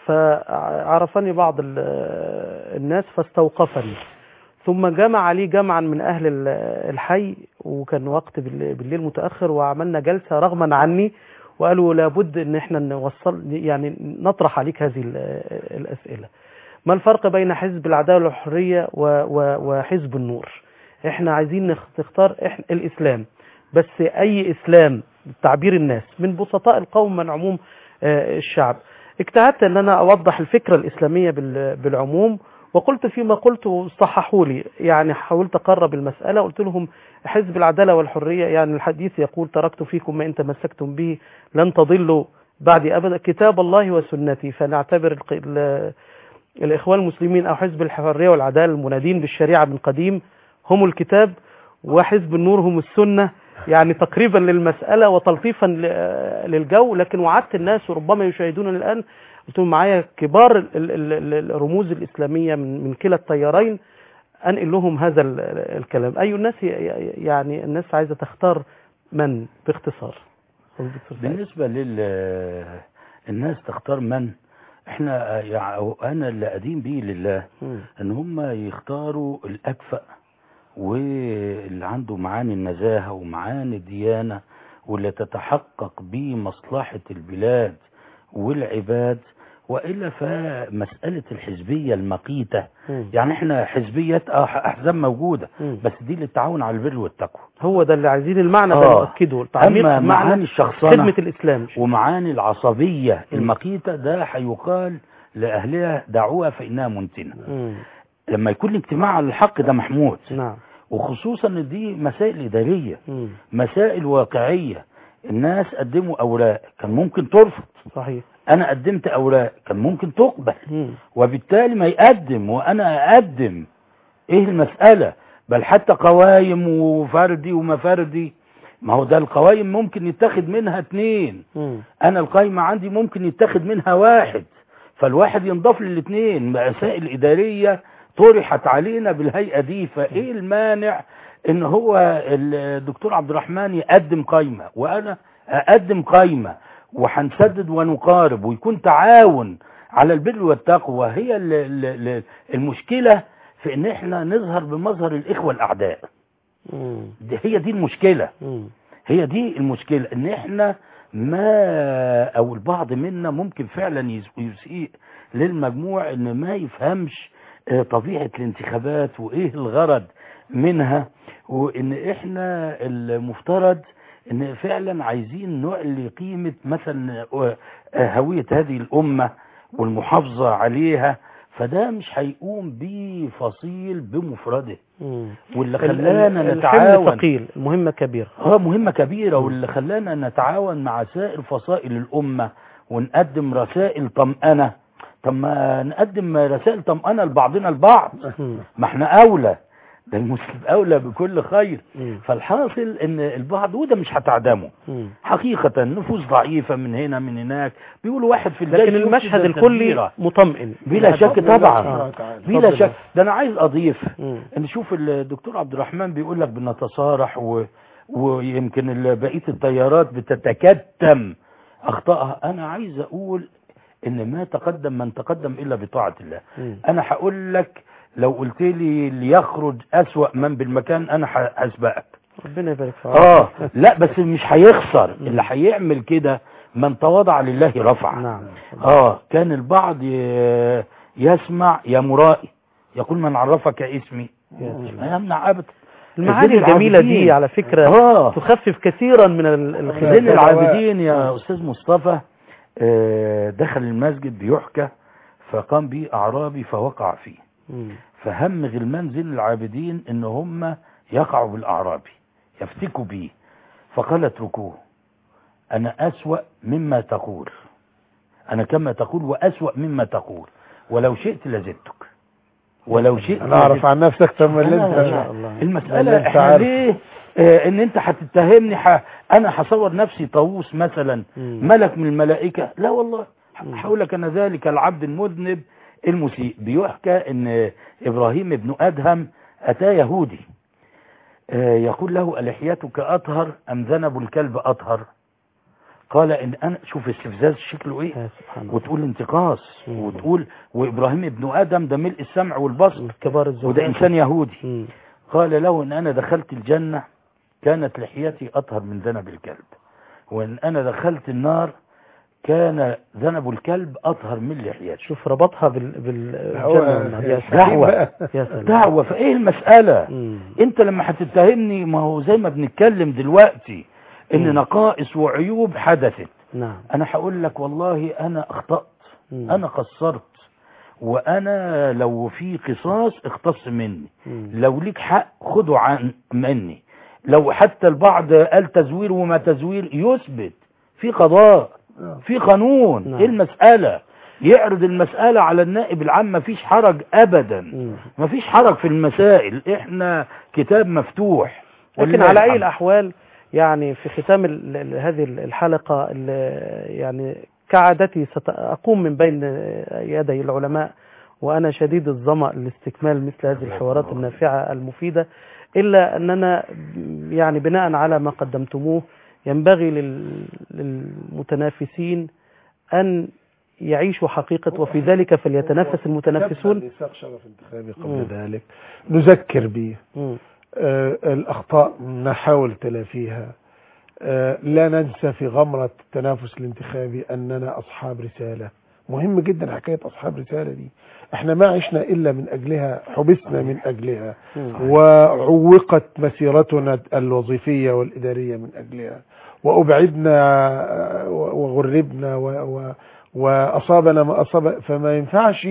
فعرفني بعض ال- آه، الناس فاستوقفني ثم جمع لي جمعا من اهل ال- الحي وكان وقت بال- بالليل متاخر وعملنا جلسه رغما عني وقالوا لابد ان احنا نوصل يعني نطرح عليك هذه ال- الاسئله ما الفرق بين حزب العداله والحريه و- و- وحزب النور احنا عايزين نخ- نختار احنا الاسلام بس اي اسلام تعبير الناس من بسطاء القوم من عموم آه، الشعب اجتهدت ان انا اوضح الفكره الاسلاميه بال- بالعموم وقلت فيما قلت صححوا لي يعني حاولت اقرب المساله قلت لهم حزب العداله والحريه يعني الحديث يقول تركت فيكم ما ان تمسكتم به لن تضلوا بعدي ابدا كتاب الله وسنتي فنعتبر الق- ال- الاخوان المسلمين او حزب الحريه والعداله المنادين بالشريعه من قديم هم الكتاب وحزب النور هم السنه يعني تقريبا للمساله وتلطيفا ل- للجو لكن وعدت الناس وربما يشاهدونني الان قلت لهم معايا كبار ال- ال- ال- الرموز الاسلاميه من من كلا التيارين انقل لهم هذا ال- الكلام اي الناس ي- ي- يعني الناس عايزه تختار من باختصار أستاذ دكتور سعيد. بالنسبة لل الناس تختار من احنا يعني أو انا اللي قديم بيه لله مم. ان هم يختاروا الاكفأ واللي عنده معاني النزاهة ومعاني الديانة واللي تتحقق بمصلحة البلاد والعباد وإلا فمسألة الحزبية المقيتة مم. يعني احنا حزبية اه احزاب موجودة مم. بس دي للتعاون على البر والتقوى هو ده اللي عايزين المعنى ده آه. نؤكده تعميق أما معاني معنى الشخصنة خدمه الاسلام ومعاني العصبية مم. المقيتة ده هيقال لأهلها دعوها فإنها منتنة مم. لما يكون الاجتماع على الحق ده محمود نعم وخصوصا ان دي مسائل إدارية مم. مسائل واقعية الناس قدموا أوراق كان ممكن ترفض صحيح أنا قدمت أوراق كان ممكن تقبل مم. وبالتالي ما يقدم وأنا أقدم إيه المسألة بل حتى قوايم وفردي وما فردي ما هو ده القوايم ممكن يتاخد منها اتنين مم. انا القايمة عندي ممكن يتاخد منها واحد فالواحد ينضاف للاثنين مسائل ادارية طرحت علينا بالهيئة دي فايه المانع ان هو الدكتور عبد الرحمن يقدم قايمة وانا اقدم قايمة وهنسدد ونقارب ويكون تعاون على البر والتقوى هي ال- ال- ال- المشكلة في ان احنا نظهر بمظهر الاخوة الاعداء مم. دي هي دي المشكلة مم. هي دي المشكلة ان احنا ما او البعض منا ممكن فعلا يس- يسيء للمجموع ان ما يفهمش آه، طبيعة الانتخابات وايه الغرض منها وان احنا المفترض ان فعلا عايزين نعلي قيمة مثلا آه، آه، هوية هذه الامة والمحافظة عليها فده مش هيقوم بفصيل بمفرده مم. واللي ال- ال- خلانا الحمل نتعاون ثقيل المهمة كبيرة اه مهمة كبيرة واللي خلانا نتعاون مع سائر فصائل الأمة ونقدم رسائل طمأنة طب ما نقدم رسائل طمأنة لبعضنا البعض مم. ما احنا أولى ده المسلم أولى بكل خير مم. فالحاصل ان البعض وده مش هتعدمه مم. حقيقة نفوس ضعيفة من هنا من هناك بيقولوا واحد في الجيش لكن يفسد المشهد الكلي التدبير. مطمئن بلا شك طبعا آه. بلا اتفضل. شك ده انا عايز اضيف مم. نشوف الدكتور عبد الرحمن بيقول لك بنتصارح و... ويمكن ال- بقيه التيارات بتتكتم اخطائها انا عايز اقول ان ما تقدم من تقدم الا بطاعه الله مم. انا هقول لك لو قلت لي ليخرج اسوا من بالمكان انا ه- هسبقك ربنا يبارك في عمرك. اه لا بس مش هيخسر اللي هيعمل كده من تواضع لله رفع نعم اه كان البعض ي- يسمع يا مرائي يقول من عرفك اسمي يا سلام. ما يمنع ابدا المعاني زين الجميلة العابدين. دي على فكرة اه تخفف كثيرا من ال- الخزي زين العابدين. العابدين يا استاذ مصطفى آه، دخل المسجد بيحكى فقام به اعرابي فوقع فيه مم. فهم غلمان زين العابدين ان هم يقعوا بالاعرابي يفتكوا به فقال اتركوه انا اسوا مما تقول انا كما تقول واسوا مما تقول ولو شئت لزدتك ولو شئت انا اعرف لزدتك. عن نفسك ثم اللي لا، انت لا، شاء الله. اللي المسألة انت احنا عارف. ليه آه ان انت هتتهمني ح... انا هصور نفسي طاووس مثلا مم. ملك من الملائكة لا والله مم. هقول لك انا ذلك العبد المذنب المسيء بيحكى ان ابراهيم ابن ادهم اتى يهودي آه يقول له الحيتك اطهر ام ذنب الكلب اطهر قال ان انا شوف استفزاز شكله ايه يا سبحان الله وتقول انتقاص مم. وتقول وابراهيم ابن ادم ده ملء السمع والبصر كبار الزهاد وده انسان يهودي مم. قال له ان انا دخلت الجنة كانت لحيتي اطهر من ذنب الكلب وان انا دخلت النار كان ذنب الكلب اطهر من لحيتي شوف ربطها بال بالجنة هو- والنار. يا سلام دعوة يا سلام دعوة فايه المسألة مم. انت لما هتتهمني ما هو زي ما بنتكلم دلوقتي ان مم. نقائص وعيوب حدثت نعم انا هقول لك والله انا اخطأت مم. انا قصرت وانا لو في قصاص اختص مني مم. لو ليك حق خده عن مني لو حتى البعض قال تزوير وما تزوير يثبت في قضاء في قانون نعم. ايه المسألة يعرض المسألة على النائب العام مفيش حرج ابدا مم. مفيش حرج في المسائل احنا كتاب مفتوح لكن ولله على أي الحمد. الأحوال يعني في ختام ال- ال- هذه الحلقة ال- يعني كعادتي سأقوم من بين يدي العلماء وأنا شديد الظمأ لاستكمال مثل هذه الحوارات النافعة المفيدة إلا أننا يعني بناء على ما قدمتموه ينبغي لل- للمتنافسين أن يعيشوا حقيقة وفي ذلك فليتنافس المتنافسون ميثاق شرف انتخابي مم. قبل ذلك نذكر به مم. آه، الأخطاء نحاول تلافيها آه، لا ننسى في غمرة التنافس الانتخابي أننا أصحاب رسالة مهم جدا حكاية أصحاب رسالة دي احنا ما عشنا إلا من أجلها حبسنا من أجلها مم. وعوقت مسيرتنا الوظيفية والإدارية من أجلها وأبعدنا آه، وغربنا و- و- وأصابنا ما أصاب فما ينفعش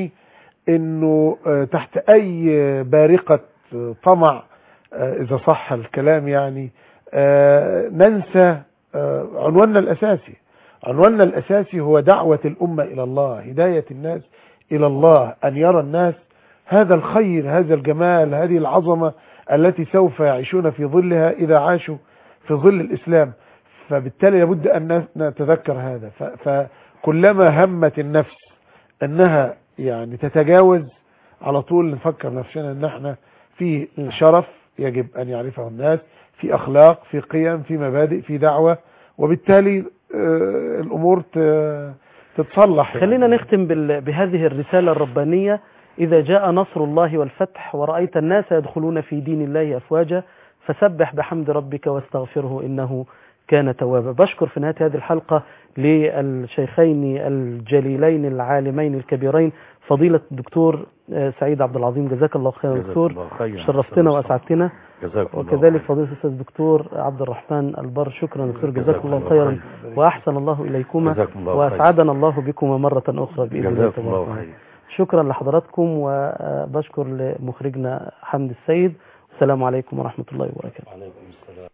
إنه آه، تحت أي بارقة آه، طمع آه، إذا صح الكلام يعني آه، ننسى آه، عنواننا الأساسي عنواننا الأساسي هو دعوة الأمة إلى الله هداية الناس إلى الله أن يرى الناس هذا الخير هذا الجمال هذه العظمة التي سوف يعيشون في ظلها إذا عاشوا في ظل الإسلام فبالتالي لابد أن نتذكر هذا ف- فكلما همت النفس أنها يعني تتجاوز على طول نفكر نفسنا أن احنا في شرف يجب أن يعرفه الناس في أخلاق في قيم في مبادئ في دعوة وبالتالي آه، الأمور ت- تتصلح يعني. خلينا نختم بال- بهذه الرسالة الربانية إذا جاء نصر الله والفتح ورأيت الناس يدخلون في دين الله أفواجا فسبح بحمد ربك واستغفره إنه كان توابا بشكر في نهاية هذه الحلقة للشيخين الجليلين العالمين الكبيرين فضيلة الدكتور آه، سعيد عبد العظيم جزاك الله خيرا جزاك دكتور الله خيرا. شرفتنا وأسعدتنا جزاك الله وكذلك خيرا. فضيلة الأستاذ الدكتور عبد الرحمن البر شكرا دكتور جزاكم جزاكم الله الله خيرا خيرا. وأحسن الله إليكما جزاكم الله خيرا. وأسعدنا الله بكما مرة أخرى بإذن الله جزاكم الله تبارك خير شكرا لحضراتكم وبشكر لمخرجنا حمد السيد السلام عليكم ورحمة الله وبركاته وعليكم السلام